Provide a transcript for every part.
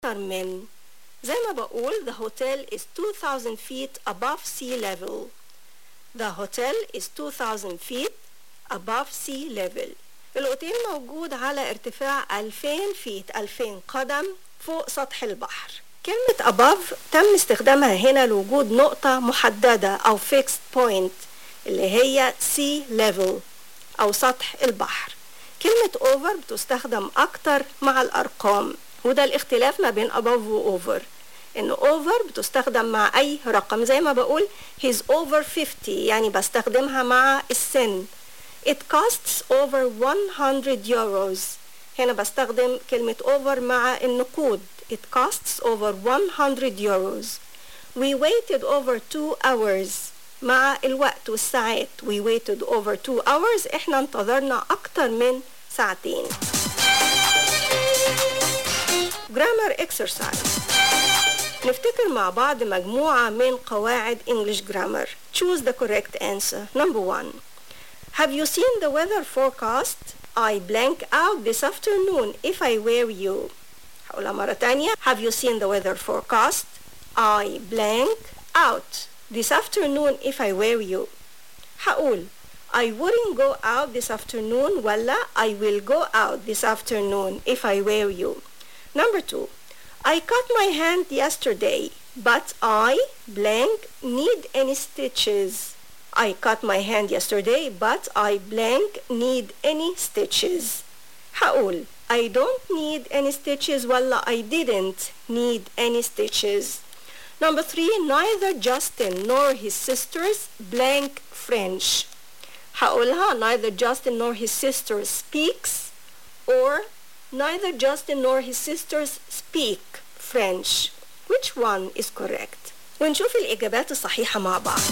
أكتر من زي ما بقول the hotel is 2000 feet above sea level the hotel is 2000 feet above sea level الأوتيل موجود على ارتفاع 2000 فيت 2000 قدم فوق سطح البحر كلمة above تم استخدامها هنا لوجود نقطة محددة أو fixed point اللي هي sea level أو سطح البحر كلمة over بتستخدم أكتر مع الأرقام وده الاختلاف ما بين above و over إن over بتستخدم مع أي رقم زي ما بقول he's over 50 يعني بستخدمها مع السن it costs over 100 euros هنا بستخدم كلمة over مع النقود it costs over 100 euros we waited over 2 hours مع الوقت والساعات we waited over 2 hours احنا انتظرنا اكتر من ساعتين grammar exercise نفتكر مع بعض مجموعة من قواعد English grammar choose the correct answer number one have you seen the weather forecast I blank out this afternoon if I were you هقولها مرة تانية have you seen the weather forecast I blank out this afternoon if I were you هقول I wouldn't go out this afternoon ولا I will go out this afternoon if I were you number two I cut my hand yesterday but I blank need any stitches I cut my hand yesterday but I blank need any stitches هقول I don't need any stitches ولا I didn't need any stitches Number three, neither Justin nor his sisters blank French. هقولها neither Justin nor his sisters speaks or neither Justin nor his sisters speak French. Which one is correct? ونشوف الإجابات الصحيحة مع بعض.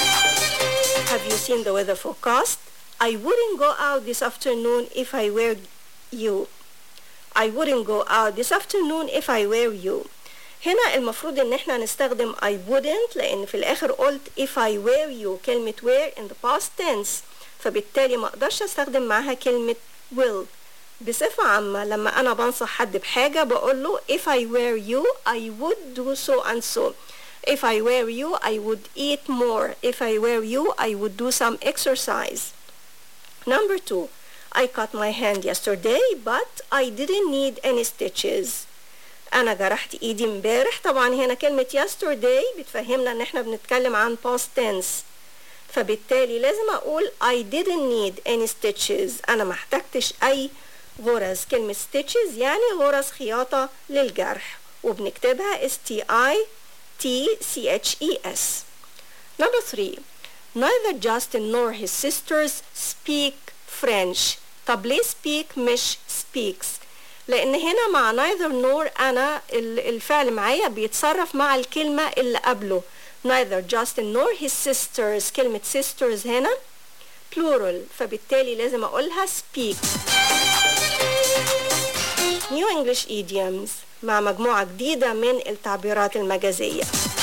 Have you seen the weather forecast? I wouldn't go out this afternoon if I were you. I wouldn't go out this afternoon if I were you. هنا المفروض ان احنا نستخدم I wouldn't لان في الاخر قلت if I were you كلمة were in the past tense فبالتالي ما اقدرش استخدم معاها كلمة will بصفة عامة لما انا بنصح حد بحاجة بقول له if I were you I would do so and so if I were you I would eat more if I were you I would do some exercise number two I cut my hand yesterday but I didn't need any stitches انا جرحت ايدي امبارح طبعا هنا كلمة yesterday بتفهمنا ان احنا بنتكلم عن past tense فبالتالي لازم اقول I didn't need any stitches انا ما احتجتش اي غرز كلمة stitches يعني غرز خياطة للجرح وبنكتبها S T I T C H E S number three neither Justin nor his sisters speak French طب ليه speak مش speaks لان هنا مع neither nor انا الفعل معايا بيتصرف مع الكلمة اللي قبله neither Justin nor his sisters كلمة sisters هنا plural فبالتالي لازم اقولها speak New English idioms مع مجموعة جديدة من التعبيرات المجازية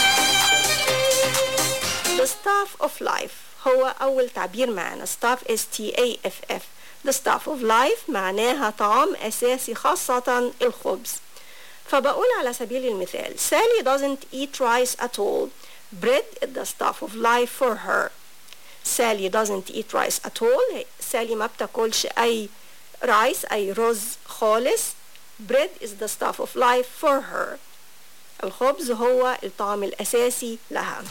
The staff of life هو أول تعبير معنا staff S T A F F The staff of life معناها طعام أساسي خاصة الخبز فبقول على سبيل المثال Sally doesn't eat rice at all Bread is the staff of life for her Sally doesn't eat rice at all سالي ما بتاكلش أي رايس أي رز خالص Bread is the staff of life for her الخبز هو الطعام الأساسي لها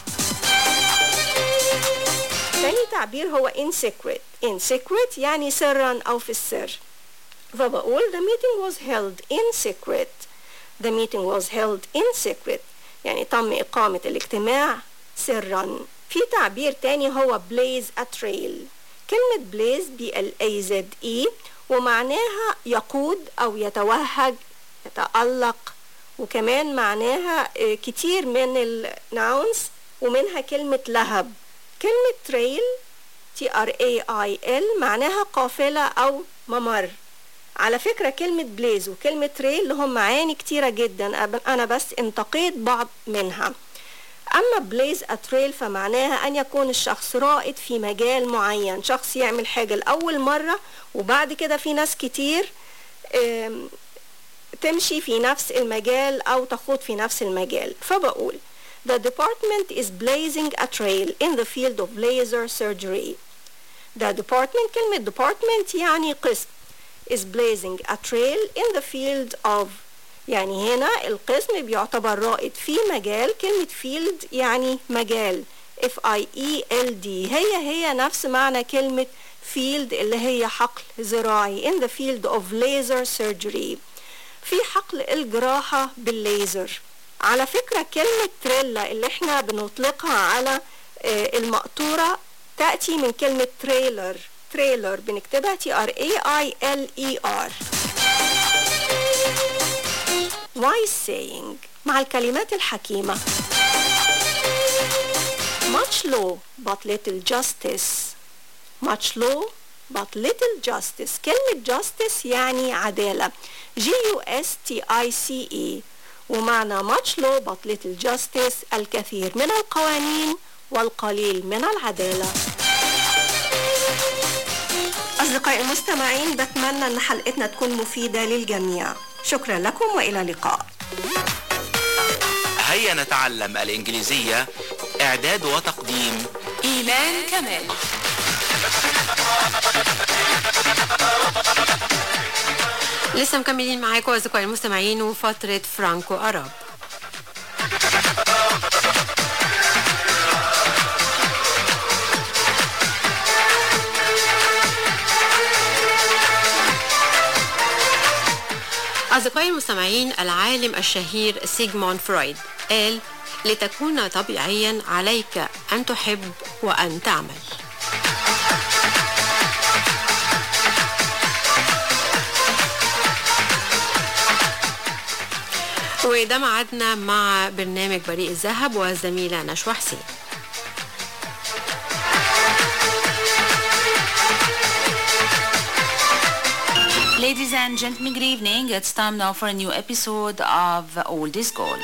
تاني تعبير هو in secret in secret يعني سرا أو في السر فبقول the meeting was held in secret the meeting was held in secret يعني تم إقامة الاجتماع سرا في تعبير تاني هو blaze a trail كلمة blaze B L A Z E ومعناها يقود أو يتوهج يتألق وكمان معناها كتير من الناونز ومنها كلمة لهب كلمة تريل T R A I L معناها قافلة أو ممر على فكرة كلمة بليز وكلمة تريل لهم معاني كتيرة جدا أنا بس انتقيت بعض منها أما بليز أتريل فمعناها أن يكون الشخص رائد في مجال معين شخص يعمل حاجة لأول مرة وبعد كده في ناس كتير تمشي في نفس المجال أو تخوض في نفس المجال فبقول The department is blazing a trail in the field of laser surgery. The department كلمة department يعني قسم is blazing a trail in the field of يعني هنا القسم بيعتبر رائد في مجال كلمة field يعني مجال F I E L D هي هي نفس معنى كلمة field اللي هي حقل زراعي in the field of laser surgery في حقل الجراحة بالليزر على فكرة كلمة تريلا اللي احنا بنطلقها على المقطورة تأتي من كلمة تريلر تريلر بنكتبها T R A I L E R wise saying مع الكلمات الحكيمة much law but little justice much law but little justice كلمة justice يعني عدالة G U S T I C E ومعنى much law but little justice الكثير من القوانين والقليل من العدالة أصدقائي المستمعين بتمنى أن حلقتنا تكون مفيدة للجميع شكرا لكم وإلى اللقاء هيا نتعلم الإنجليزية إعداد وتقديم إيمان كمال لسه مكملين معاكم أصدقائي المستمعين وفترة فرانكو أراب أصدقائي المستمعين العالم الشهير سيغموند فرويد قال لتكون طبيعيا عليك أن تحب وأن تعمل وده معادنا مع برنامج بريء الذهب والزميلة نشوى حسين Ladies and gentlemen, good evening. It's time now for a new episode of Old is Gold.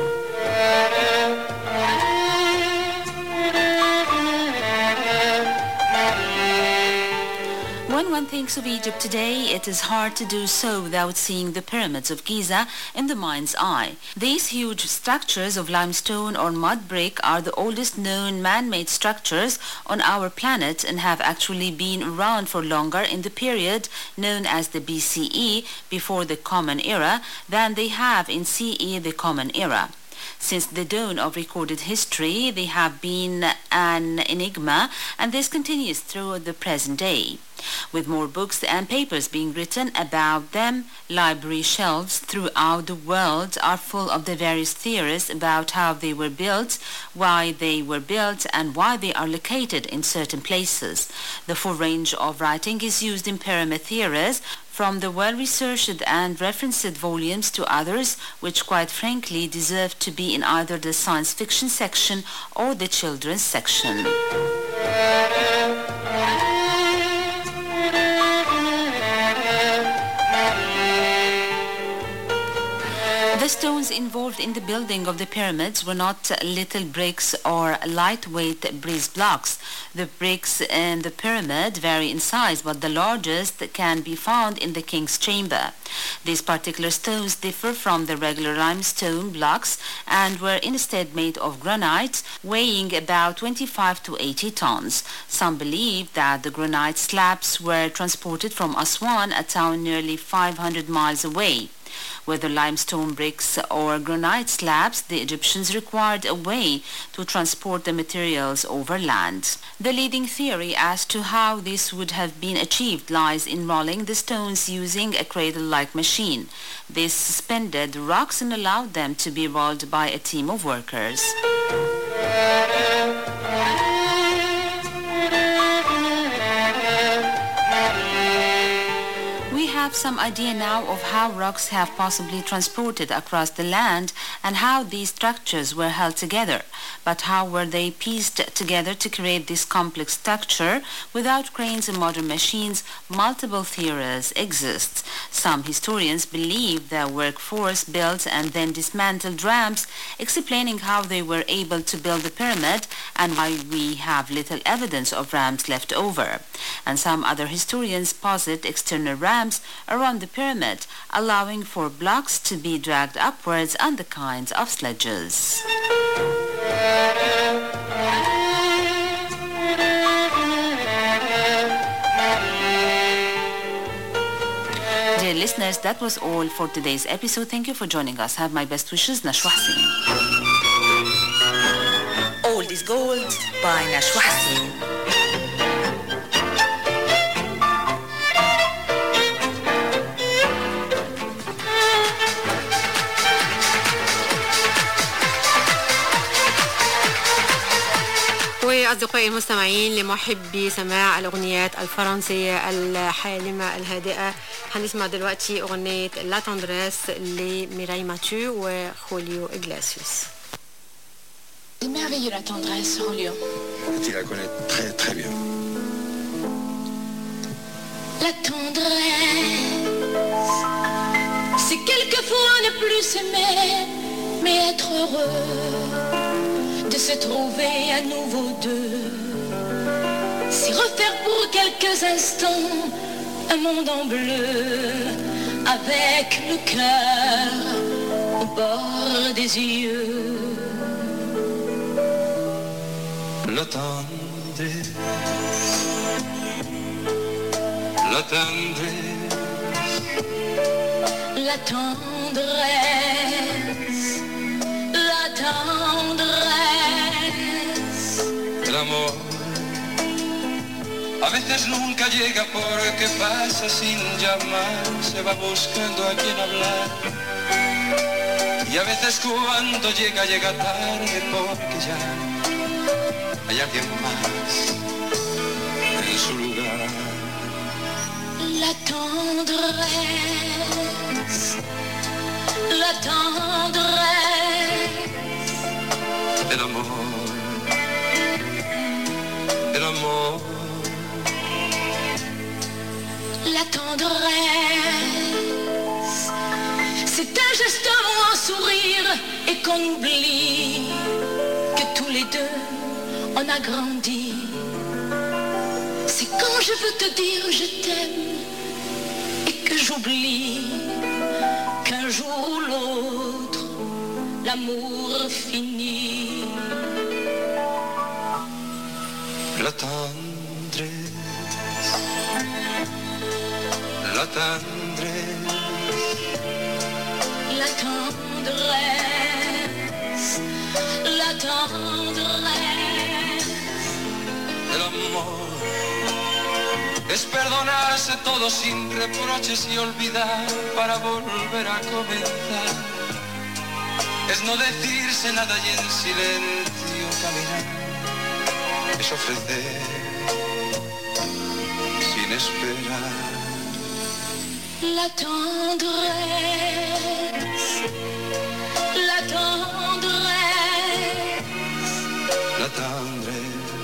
When one thinks of Egypt today, it is hard to do so without seeing the pyramids of Giza in the mind's eye. These huge structures of limestone or mud brick are the oldest known man-made structures on our planet and have actually been around for longer in the period known as the BCE, before the Common Era, than they have in CE, the Common Era. Since the dawn of recorded history, they have been an enigma, and this continues through the present day. With more books and papers being written about them, library shelves throughout the world are full of the various theories about how they were built, why they were built, and why they are located in certain places. The full range of writing is used in pyramid theories, from the well-researched and referenced volumes to others which quite frankly deserve to be in either the science fiction section or the children's section. The stones involved in the building of the pyramids were not little bricks or lightweight breeze blocks. The bricks in the pyramid vary in size, but the largest can be found in the king's chamber. These particular stones differ from the regular limestone blocks and were instead made of granite, weighing about 25 to 80 tons. Some believe that the granite slabs were transported from Aswan, a town nearly 500 miles away. Whether limestone bricks or granite slabs, the Egyptians required a way to transport the materials over land. The leading theory as to how this would have been achieved lies in rolling the stones using a cradle-like machine. This suspended rocks and allowed them to be rolled by a team of workers. We have some idea now of how rocks have possibly transported across the land and how these structures were held together. But how were they pieced together to create this complex structure? Without cranes and modern machines, multiple theories exist. Some historians believe the workforce built and then dismantled ramps, explaining how they were able to build the pyramid and why we have little evidence of ramps left over. And some other historians posit external ramps around the pyramid, allowing for blocks to be dragged upwards on the kinds of sledges. Dear listeners, that was all for today's episode. Thank you for joining us. Have my best wishes, Nashwa Hassin. Old is Gold by Nashwa Hassin. وأصدقائي المستمعين لمحبي سماع الأغنيات الفرنسية الحالمة الهادئة هنسمع دلوقتي أغنية لا تندريس لميراي ماتيو وخوليو إجلاسيوس C'est merveilleux la tendresse, Julio. Tu la connais très très bien. La tendresse, c'est quelquefois ne plus s'aimer, mais être heureux de se trouver à nouveau deux. C'est refaire pour quelques instants un monde en bleu, avec le cœur au bord des yeux. La tendresse, la tendresse, La tendresse, la tendresse. el amor. A veces nunca llega porque pasa sin llamar, se va buscando a quien hablar. Y a veces cuando llega, llega tarde porque ya hay alguien más en su lugar. La tendresse, la tendresse, El amor, el amor, la tendresse. C'est un geste ou un sourire et qu'on oublie que tous les deux on a grandi. C'est quand je veux te dire je t'aime et que j'oublie qu'un jour ou l'autre l'amour finit. la tendresse, la tendresse, La tendresse, la tendresse, el amor. Es perdonarse todo sin reproches y olvidar para volver a comenzar. Es no decirse nada y en silencio caminar. Es ofrecer sin esperar. la tendresse, la tendresse, La tendresse,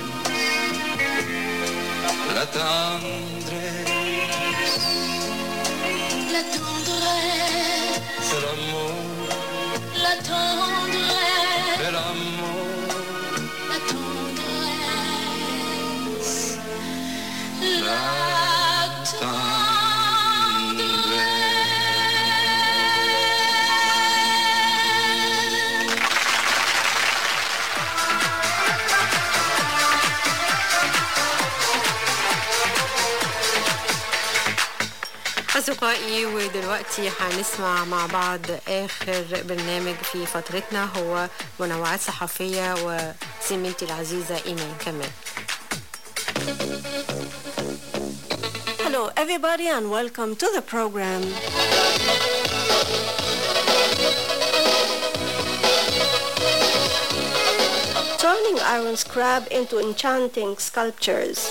la tendresse, la tendresse, el amor, la tendresse, el amor, la tendresse, la tendresse. أصدقائي ودلوقتي هنسمع مع بعض آخر برنامج في فترتنا هو منوعات صحفية وزميلتي العزيزة إيمان كمان Hello, everybody, and welcome to the program. Turning iron scrap into enchanting sculptures.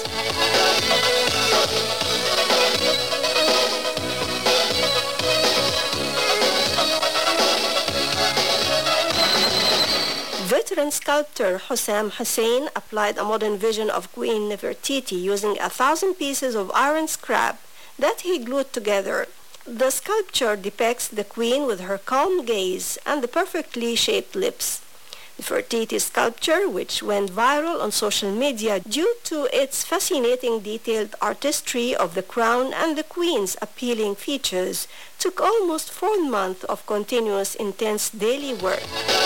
Veteran sculptor Hussam Hussein applied a modern vision of Queen Nefertiti using a thousand pieces of iron scrap that he glued together. The sculpture depicts the queen with her calm gaze and the perfectly shaped lips. Nefertiti sculpture, which went viral on social media due to its fascinating detailed artistry of the crown and the queen's appealing features, took almost four months of continuous intense daily work.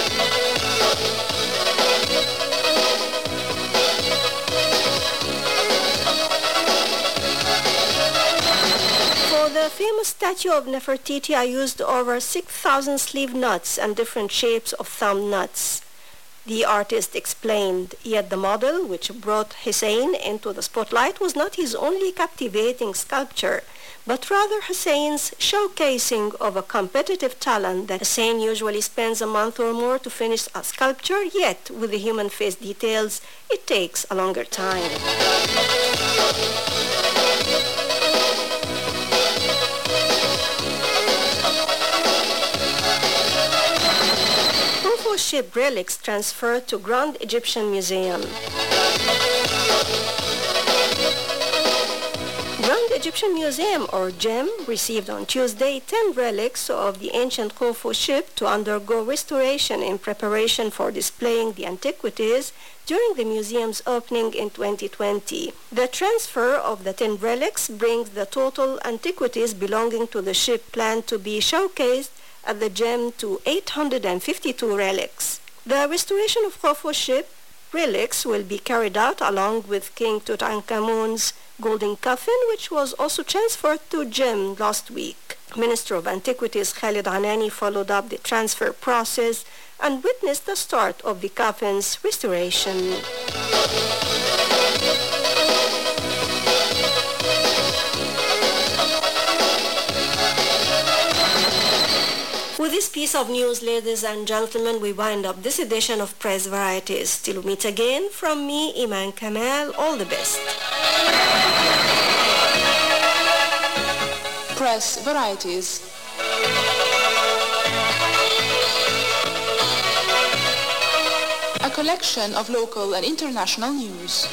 For the famous statue of Nefertiti, I used over 6,000 sleeve nuts and different shapes of thumb nuts. The artist explained, yet the model, which brought Hussein into the spotlight, was not his only captivating sculpture, but rather Hussein's showcasing of a competitive talent that Hussein usually spends a month or more to finish a sculpture, yet with the human face details, it takes a longer time. Khufu ship relics transferred to Grand Egyptian Museum. Grand Egyptian Museum, or GEM, received on Tuesday 10 relics of the ancient Khufu ship to undergo restoration in preparation for displaying the antiquities during the museum's opening in 2020. The transfer of the 10 relics brings the total antiquities belonging to the ship planned to be showcased at the gem to 852 relics. The restoration of Khufu ship relics will be carried out along with King Tutankhamun's golden coffin, which was also transferred to Gem last week. Minister of Antiquities Khalid Anani followed up the transfer process and witnessed the start of the coffin's restoration. With this piece of news, ladies and gentlemen, we wind up this edition of Press Varieties. Till we meet again, from me, Iman Kamal, all the best. Press Varieties. A collection of local and international news.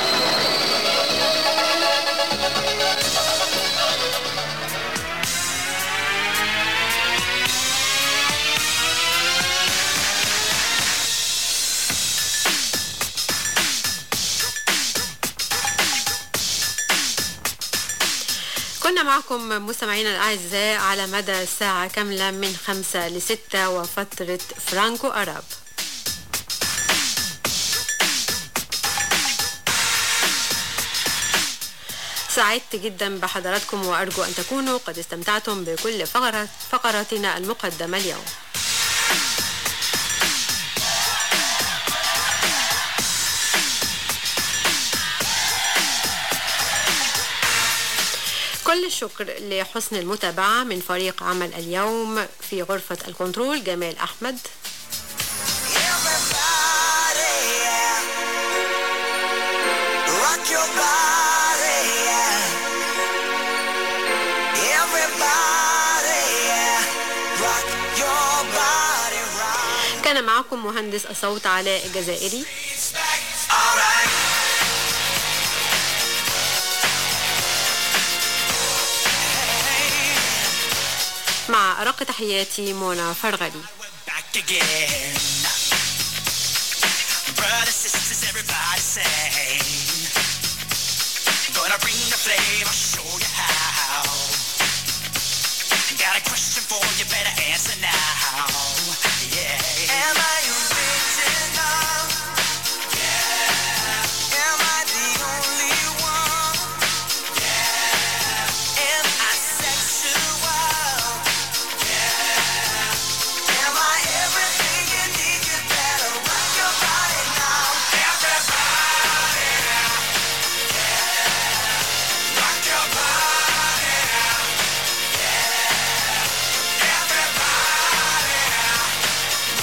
كنا معكم مستمعينا الأعزاء على مدى ساعة كاملة من خمسة لستة وفترة فرانكو أراب سعدت جدا بحضراتكم وأرجو أن تكونوا قد استمتعتم بكل فقرة فقراتنا المقدمة اليوم كل الشكر لحسن المتابعة من فريق عمل اليوم في غرفة الكنترول جمال أحمد Rock your body, yeah. Everybody, yeah. Rock your body right. كان معكم مهندس الصوت علاء الجزائري Alright. مع أرق تحياتي منى فرغلي Back again. Brothers, sisters, everybody sing. Gonna bring the flame, I'll show you how. Got a question for you, better answer now. Yeah. Am I original? Yeah. Am I the only one? Yeah. Am I sexual? Yeah. Am I everything you need? You better rock your body now. Everybody. Yeah. Rock your body. Yeah. Everybody.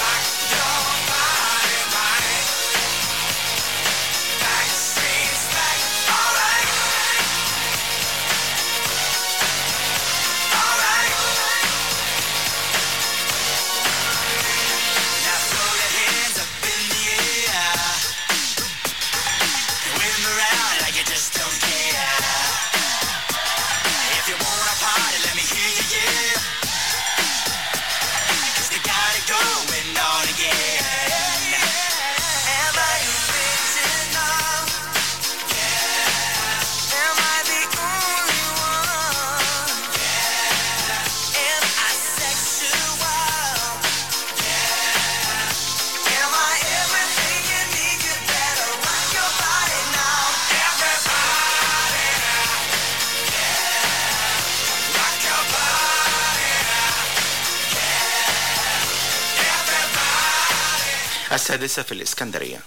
السادسة في الإسكندرية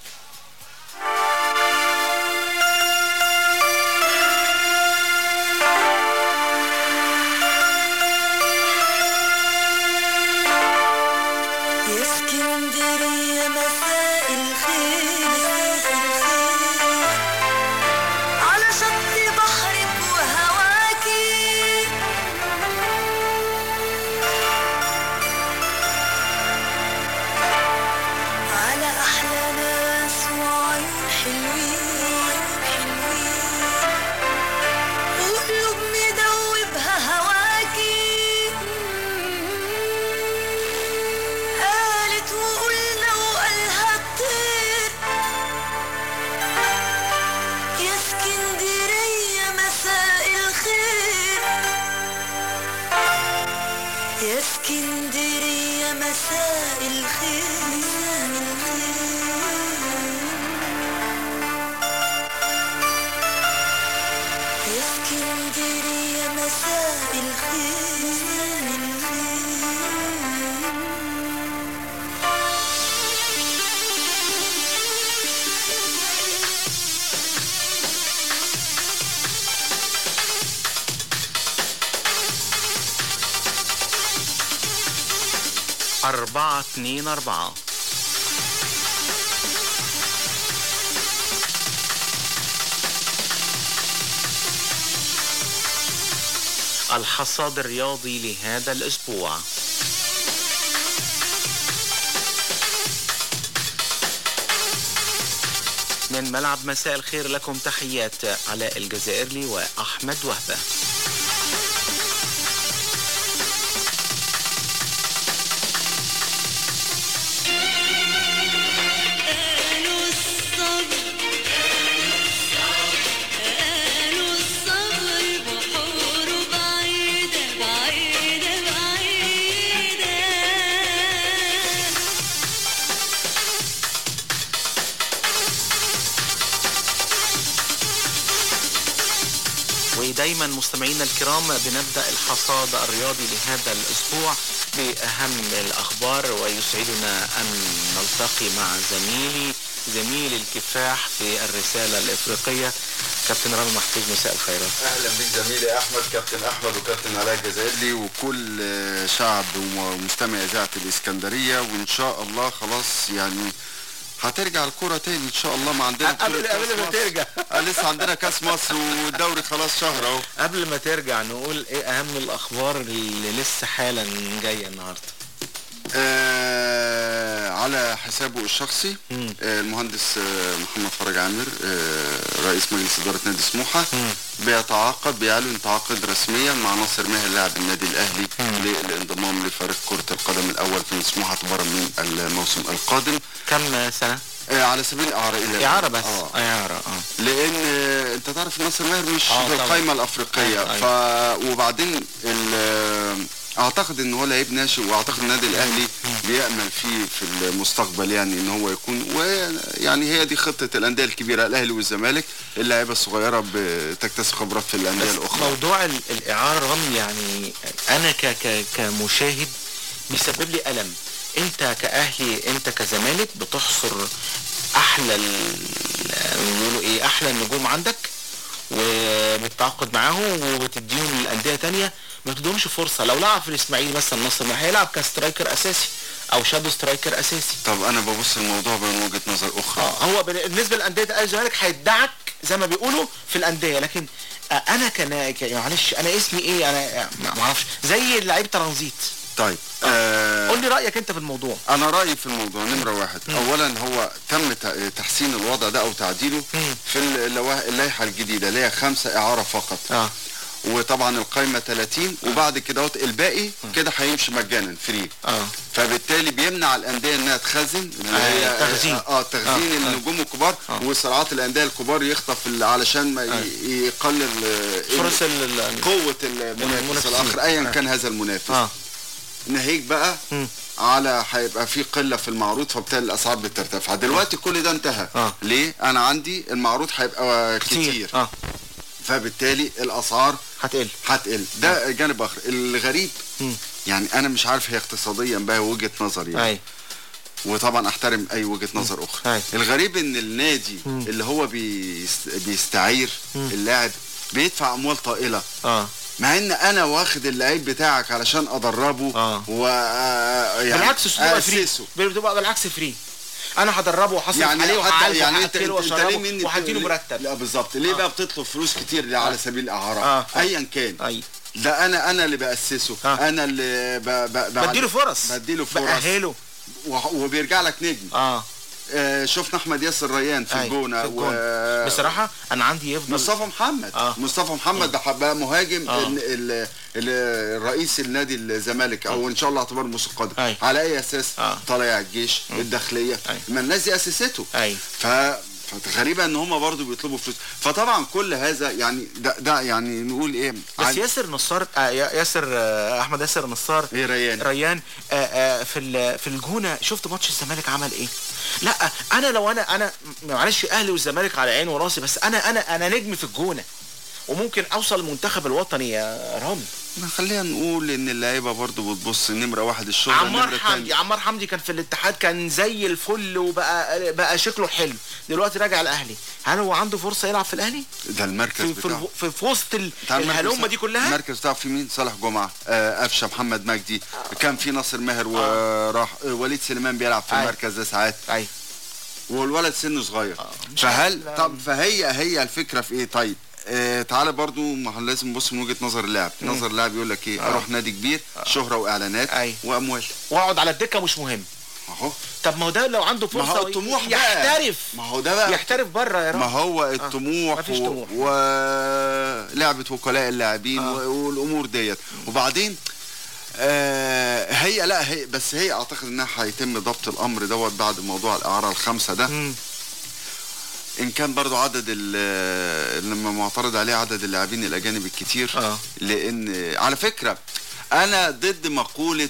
يا اسكندرية مساء الخير على شط بحرك وهواكي على أحلى ناس وعيون حلوين حلوين وقلوب مدوبها هواكي قالت وقلنا وقالها الطير يا اسكندرية مساء الخير يا اسكندرية مساء الخير يا اسكندرية مساء الخير أربعة اتنين أربعة الحصاد الرياضي لهذا الأسبوع من ملعب مساء الخير لكم تحيات علاء الجزائري وأحمد وهبة قالوا الصبر قالوا الصبر بحوره بعيدة بعيدة بعيدة ودايما مستمعينا الكرام بنبدأ الحصاد الرياضي لهذا الأسبوع بأهم الأخبار ويسعدنا أن نلتقي مع زميلي زميل الكفاح في الرسالة الإفريقية كابتن رامي محفوظ مساء الخيرات اهلا بك زميلي احمد كابتن احمد وكابتن علاء الجزائري وكل آه، شعب ومستمع اذاعه الاسكندريه وان شاء الله خلاص يعني هترجع الكرة تاني ان شاء الله ما عندنا قبل بطولة قبل كأس ما مصر. ترجع آه، لسه عندنا كاس مصر والدوري خلاص شهر اهو قبل ما ترجع نقول ايه اهم الاخبار اللي لسه حالا جايه النهارده آه على حسابه الشخصي آه المهندس آه محمد فرج عامر آه رئيس مجلس إدارة نادي سموحة بيتعاقد بيعلن تعاقد رسميا مع ناصر ماهر لاعب النادي الأهلي للانضمام لفريق كرة القدم الأول في سموحة اعتبارا من الموسم القادم كم سنه آه على سبيل الإعارة إلى اعاره بس آه. اعاره اه لان آه، انت تعرف ناصر ماهر مش آه، في طبعاً. القائمه الافريقيه أيوة، ف وبعدين ال- آه، اعتقد ان هو لعيب ناشئ واعتقد النادي الاهلي بيامل فيه في المستقبل يعني ان هو يكون ويعني هي دي خطه الانديه الكبيره الاهلي والزمالك اللعيبه الصغيره بتكتسب خبرات في الانديه بس الاخرى موضوع ال- الاعاره رغم يعني انا ك ك كمشاهد بيسبب لي الم انت كاهلي انت كزمالك بتحصر احلى ال- بيقولوا ايه احلى النجوم عندك وبتتعاقد معاهم وبتديهم لانديه تانية ما بتديهمش فرصه لو لعب في الاسماعيلي مثلا نصر ما هيلعب كسترايكر اساسي او شادو سترايكر اساسي طب انا ببص الموضوع من وجهه نظر اخرى اه هو بالنسبه لانديه الاهلي والزمالك هيدعك زي ما بيقولوا في الانديه لكن آه، انا كان ك- معلش انا اسمي ايه انا ما ما اعرفش زي لعيب ترانزيت طيب آه قول لي رايك انت في الموضوع انا رايي في الموضوع نمره واحد اولا هو تم ت- تحسين الوضع ده او تعديله في اللوا- اللائحه الجديده اللي هي خمسه اعاره فقط اه وطبعا القايمه 30 وبعد كده وت- الباقي كده هيمشي مجانا فري اه فبالتالي بيمنع الانديه انها تخزن اللي آه، هي تخزين. اه تخزين آه، آه. النجوم الكبار وصراعات الانديه الكبار يخطف ال- علشان ما ي- يقلل آه، فرص ال- ال- قوه المنافس المنافسين. الاخر ايا آه. كان هذا المنافس اه ناهيك بقى مم. على هيبقى في قله في المعروض فبالتالي الاسعار بترتفع دلوقتي كل ده انتهى آه. ليه انا عندي المعروض هيبقى كتير اه فبالتالي الاسعار هتقل هتقل ده جانب اخر الغريب مم. يعني انا مش عارف هي اقتصاديا بقى وجهه نظري يعني. اي وطبعا احترم اي وجهه نظر اخرى أي. الغريب ان النادي مم. اللي هو بيست... بيستعير مم. اللاعب بيدفع اموال طائله اه مع ان انا واخد اللعيب بتاعك علشان ادربه آه. و آه، يعني بالعكس بتبقى فري أسسه. بتبقى بالعكس فري انا هدربه وهصرف يعني عليه حتى وهعالجه يعني انت وهاكله انت, انت ليه واشربه مني وهديله ليه- مرتب لا بالظبط ليه آه. بقى بتطلب فلوس كتير على سبيل الاعاره آه. ايا كان اي ده انا انا اللي باسسه آه. انا اللي ب... ب... ب... بديله فرص بديله فرص باهله وح- وبيرجع لك نجم اه آه شفنا احمد ياسر ريان في أي، الجونه في الجونة. و... بصراحه انا عندي يفضل مصطفى محمد آه. مصطفى محمد ده بقى مهاجم آه. ال... ال... ال... الرئيس النادي الزمالك او ان شاء الله اعتبار الموسم القادم أي. على اي اساس آه. طالع الجيش الداخليه أي. ما الناس دي اسسته اي ف فغريبة ان هم برضو بيطلبوا فلوس فطبعا كل هذا يعني ده, ده يعني نقول ايه بس عن- ياسر نصار آه يا- ياسر آه احمد ياسر نصار ايه ريان ريان آه آه في ال- في الجونه شفت ماتش الزمالك عمل ايه لا انا لو انا انا معلش اهلي والزمالك على عيني وراسي بس انا انا انا نجم في الجونه وممكن اوصل المنتخب الوطني يا رامي ما خلينا نقول ان اللعيبه برضو بتبص نمره واحد الشغل عمار نمرة حمدي تانية. عمار حمدي كان في الاتحاد كان زي الفل وبقى بقى شكله حلو دلوقتي راجع الاهلي هل هو عنده فرصه يلعب في الاهلي ده المركز في في, بتاعه الف- في, في وسط ال- بتاع المركز الهلومه بتاع- دي كلها المركز بتاعه في مين صالح جمعه آه قفشه محمد مجدي كان في ناصر ماهر وراح آه وليد سليمان بيلعب في أي. المركز ده ساعات اي والولد سنه صغير مش فهل عارف. طب فهي هي الفكره في ايه طيب آه تعالى برضو ما احنا لازم نبص من وجهه نظر اللاعب نظر اللاعب يقول لك ايه اروح نادي كبير شهره واعلانات أي. واموال واقعد على الدكه مش مهم اهو طب ما هو ده لو عنده ما فرصه هو الطموح بقى يحترف ما هو ده بقى يحترف بره يا ما رامي هو الطموح مفيش و- طموح. ولعبة وكلاء اللاعبين آه. و- والامور ديت وبعدين آه هي لا هي بس هي اعتقد انها هيتم ضبط الامر دوت بعد موضوع الاعاره الخمسه ده مم. ان كان برضو عدد ال- لما معترض عليه عدد اللاعبين الاجانب الكتير آه. لان على فكره انا ضد مقوله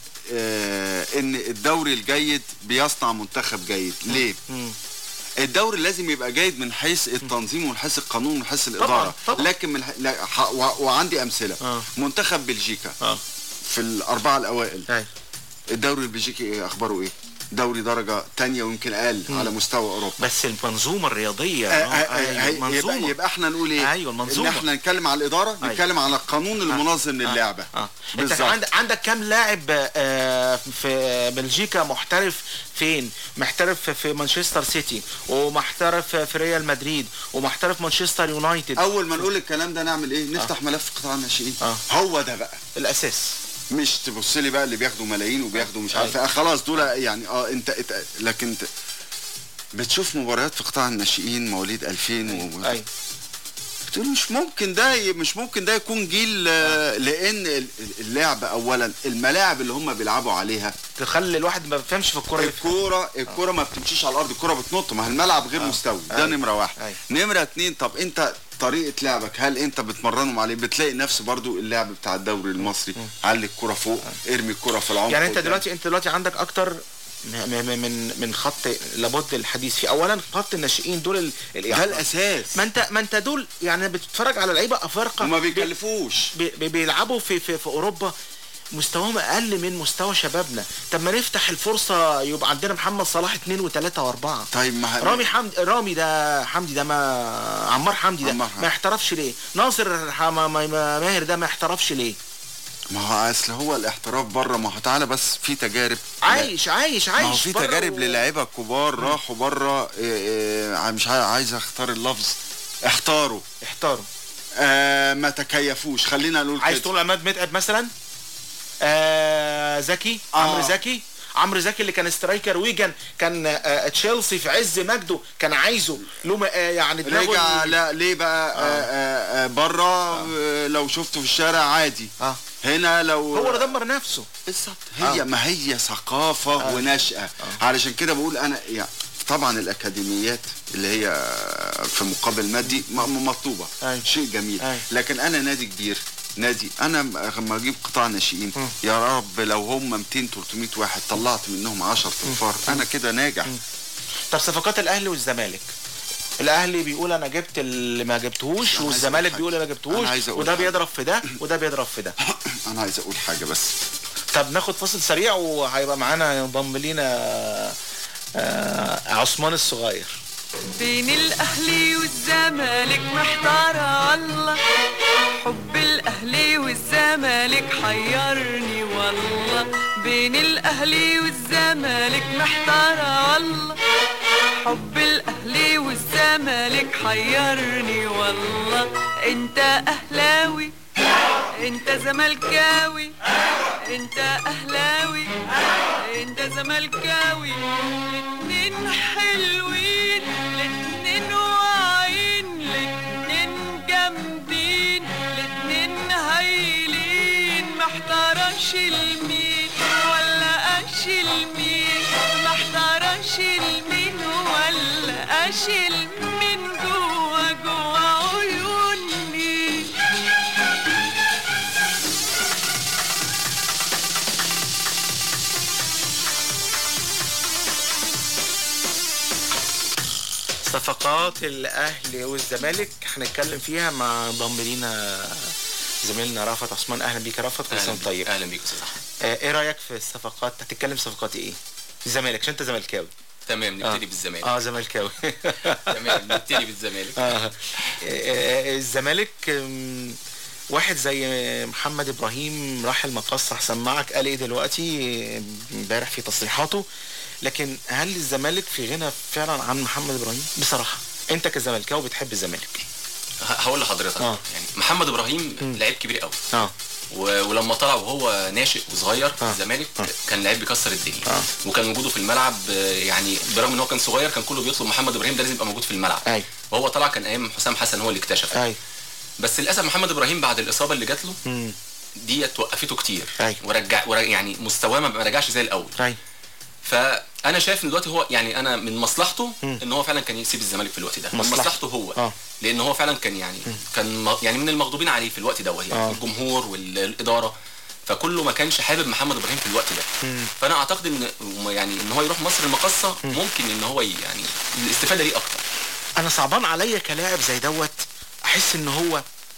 آه ان الدوري الجيد بيصنع منتخب جيد ليه مم. الدوري لازم يبقى جيد من حيث التنظيم ومن حيث القانون ومن حيث الاداره طبعاً. لكن من ح... لا ح... و... وعندي امثله آه. منتخب بلجيكا اه في الاربعه الاوائل أي. الدوري البلجيكي إيه اخباره ايه دوري درجه تانية ويمكن اقل على مستوى اوروبا بس المنظومه الرياضيه آه، يا آه، رامي. آه، أيوة، هي- المنظومه يبقى, يبقى احنا نقول ايه أيوة، المنظومة. ان احنا نتكلم على الاداره أيوة. نتكلم على القانون المنظم للعبه اه انت بالظبط. عندك عندك كام لاعب آه، في بلجيكا محترف فين محترف في- في مانشستر سيتي ومحترف في ريال مدريد ومحترف مانشستر يونايتد اول ما نقول الكلام ده نعمل ايه نفتح ملف قطاع الناشئين آه. هو ده بقى الاساس مش تبص لي بقى اللي بياخدوا ملايين وبياخدوا مش عارف أيوة. آه خلاص دول يعني اه انت, انت لكن انت بتشوف مباريات في قطاع الناشئين مواليد 2000 و... اي بتقول مش ممكن ده ي- مش ممكن ده يكون جيل آه، لان ال- اللعب اولا الملاعب اللي هم بيلعبوا عليها تخلي الواحد ما بيفهمش في الكوره يفهم. الكوره الكوره ما بتمشيش على الارض الكوره بتنط ما هي الملعب غير مستوي ده أيوة. نمره واحد أيوة. نمره اتنين طب انت طريقه لعبك هل انت بتمرنهم عليه بتلاقي نفس برضو اللعب بتاع الدوري المصري علي الكوره فوق ارمي الكوره في العمق يعني انت قدام. دلوقتي انت دلوقتي عندك اكتر م- م- من من خط لابد الحديث فيه اولا خط الناشئين دول ال- ده الإعاقة. الاساس ما انت ما انت دول يعني بتتفرج على لعيبه افارقه وما بي- بيكلفوش بي بي بيلعبوا في, في في اوروبا مستواهم اقل من مستوى شبابنا طب ما نفتح الفرصه يبقى عندنا محمد صلاح اثنين وثلاثه واربعه طيب ما رامي حمدي رامي ده حمدي ده ما عمار حمدي ده عمار حمدي. ما يحترفش ليه ناصر ح- ما- ما- ما- ماهر ده ما يحترفش ليه ما هو اصل هو الاحتراف بره ما هو تعالى بس في تجارب عايش عايش عايش ما هو في بره تجارب و- للاعيبه كبار راحوا بره مش عاي- عايز اختار اللفظ احتاروا احتاروا آه ما تكيفوش خلينا نقول عايز كده تقول عماد متعب مثلا آه زكي آه. عمرو زكي عمرو زكي اللي كان سترايكر ويجن كان آه تشيلسي في عز مجده كان عايزه له م- آه يعني دماغه رجع ال- لا ليه بقى آه. آه آه بره آه. لو شفته في الشارع عادي اه هنا لو هو اللي دمر نفسه بالظبط هي آه. ما هي ثقافة آه. ونشأة علشان كده بقول أنا يعني طبعا الأكاديميات اللي هي في مقابل مادي م- م- مطلوبة أي. شيء جميل أي. لكن أنا نادي كبير نادي أنا لما أجيب قطاع ناشئين يا رب لو هم 200 300 واحد طلعت منهم 10 تنفار أنا كده ناجح طب صفقات الاهلي والزمالك الاهلي بيقول انا جبت اللي ما جبتهوش عايز أقول والزمالك حاجة. بيقول انا أنا جبتهوش عايز أقول وده حاجة. بيضرب في ده وده بيضرب في ده أنا عايز أقول حاجة بس طب ناخد فاصل سريع وهيبقى معانا ينضم لينا آه، عثمان الصغير بين الاهلي والزمالك محتارة الله حب الاهلي والزمالك حيرني والله بين الاهلي والزمالك محتارة الله حب الاهلي والزمالك حيرني والله انت اهلاوي انت زملكاوي انت اهلاوي انت زملكاوي الاتنين حلوين الاتنين واعيين الاتنين جامدين الاتنين هايلين محتارش المين ولا اشيل مين محتارش المين ولا اشيل مين جوا جوا عيوني صفقات الاهلي والزمالك هنتكلم فيها مع ضم لينا زميلنا رافت عثمان اهلا بيك يا رافت كل سنه وأنت طيب اهلا بيك استاذ احمد آه، ايه رايك في الصفقات هتتكلم صفقات ايه الزمالك عشان انت زملكاوي تمام نبتدي آه. بالزمالك اه زملكاوي تمام نبتدي بالزمالك آه. آه، الزمالك آم، واحد زي محمد ابراهيم راح المقص سمعك قال ايه دلوقتي آه، امبارح في تصريحاته لكن هل الزمالك في غنى فعلا عن محمد ابراهيم بصراحه انت كزملكاوي بتحب الزمالك ه- هقول لحضرتك آه. يعني محمد ابراهيم لعيب كبير قوي اه و- ولما طلع وهو ناشئ وصغير في الزمالك كان لعيب بيكسر الدنيا وكان وجوده في الملعب آه، يعني برغم ان هو كان صغير كان كله بيطلب محمد ابراهيم ده لازم يبقى موجود في الملعب ايوه وهو طلع كان ايام حسام حسن هو اللي اكتشف ايوه بس للاسف محمد ابراهيم بعد الاصابه اللي جات له مم. ديت وقفته كتير أيوة. ورجع ورجع يعني مستواه ما ما رجعش زي الاول ايوه فانا شايف ان دلوقتي هو يعني انا من مصلحته ان هو فعلا كان يسيب الزمالك في الوقت ده من مصلحته. مصلحته هو اه لان هو فعلا كان يعني كان م- يعني من المغضوبين عليه في الوقت دوت يعني آه. الجمهور والاداره فكله ما كانش حابب محمد ابراهيم في الوقت ده مم. فانا اعتقد ان يعني ان هو يروح مصر المقصه ممكن ان هو ي- يعني الاستفاده ليه اكتر انا صعبان عليا كلاعب زي دوت احس ان هو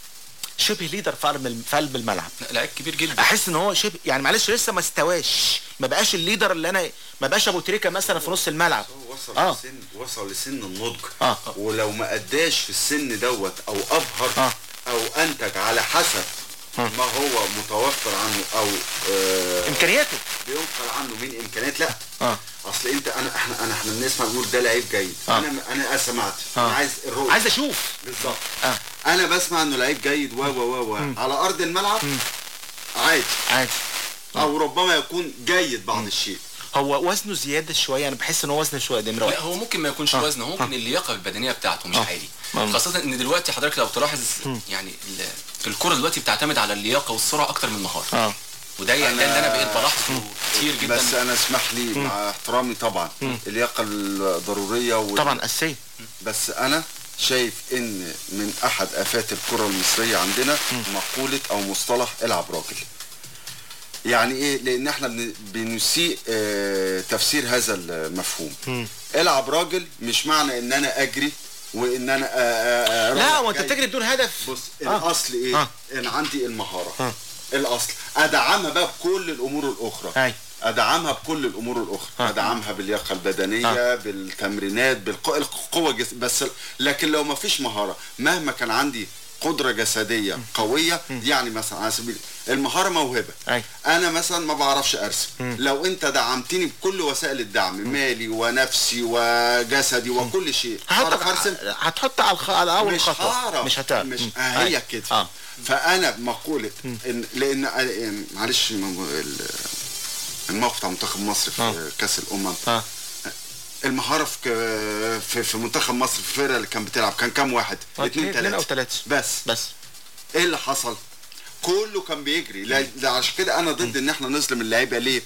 شبه ليدر في قلب في قلب الملعب لا، لعيب كبير جدا احس ان هو شبه يعني معلش لسه ما استواش ما بقاش الليدر اللي انا ما بقاش ابو تريكه مثلا في نص الملعب وصل اه لسن وصل لسن النضج اه ولو ما اداش في السن دوت او ابهر آه. او انتج على حسب آه. ما هو متوفر عنه او آه امكانياته بينقل عنه من امكانيات لا اه اصل انت انا احنا انا احنا بنسمع نقول ده لعيب جيد آه. انا انا سمعت آه. انا عايز الرؤيه عايز اشوف بالظبط اه انا بسمع انه لعيب جيد و و و و على ارض الملعب عادي عادي او ربما يكون جيد بعض الشيء هو وزنه زياده شويه انا بحس ان هو وزنه شويه نمره لا واحد هو ممكن ما يكونش آه. وزنه هو ممكن اللياقه البدنيه بتاعته مش آه. عالي آه. خاصه ان دلوقتي حضرتك لو تلاحظ يعني ال- الكره دلوقتي بتعتمد على اللياقه والسرعه اكتر من المهاره اه وده يعني ده اللي انا بقيت بلاحظه كتير جدا بس انا اسمح لي مع احترامي طبعا اللياقه الضروريه وال... طبعا اساسيه بس انا شايف ان من احد افات الكره المصريه عندنا مقوله او مصطلح العب راجل يعني ايه لان احنا بن- بنسيء آه، تفسير هذا المفهوم العب راجل مش معنى ان انا اجري وان انا آه، آه، آه، لا راجل وانت جاي. بتجري بدون هدف بص آه. الاصل ايه آه. ان عندي المهاره آه. الاصل ادعمها بقى بكل الامور الاخرى اي ادعمها بكل الامور الاخرى آه. ادعمها باللياقه البدنيه بالتمرينات بالقوه جس... بس لكن لو ما فيش مهاره مهما كان عندي قدره جسديه قويه يعني مثلا على سبيل المهاره موهبه اي انا مثلا ما بعرفش ارسم لو انت دعمتني بكل وسائل الدعم مالي ونفسي وجسدي وكل شيء هحطك اعرف ارسم هتحط على الخ... على اول مش خطوه هعرف مش هتعرف مش مم. آه هي أي. كده اه فانا مقوله إن لان آه، معلش م- ال- الموقف بتاع منتخب مصر في آه. كاس الامم اه المهاره في ك- في, في منتخب مصر في الفرقه اللي كان بتلعب كان كام واحد؟ اتنين اتنين او تلاته ثلاثه بس بس ايه اللي حصل؟ كله كان بيجري لا ده عشان كده انا ضد ان احنا نظلم اللعيبه ليه؟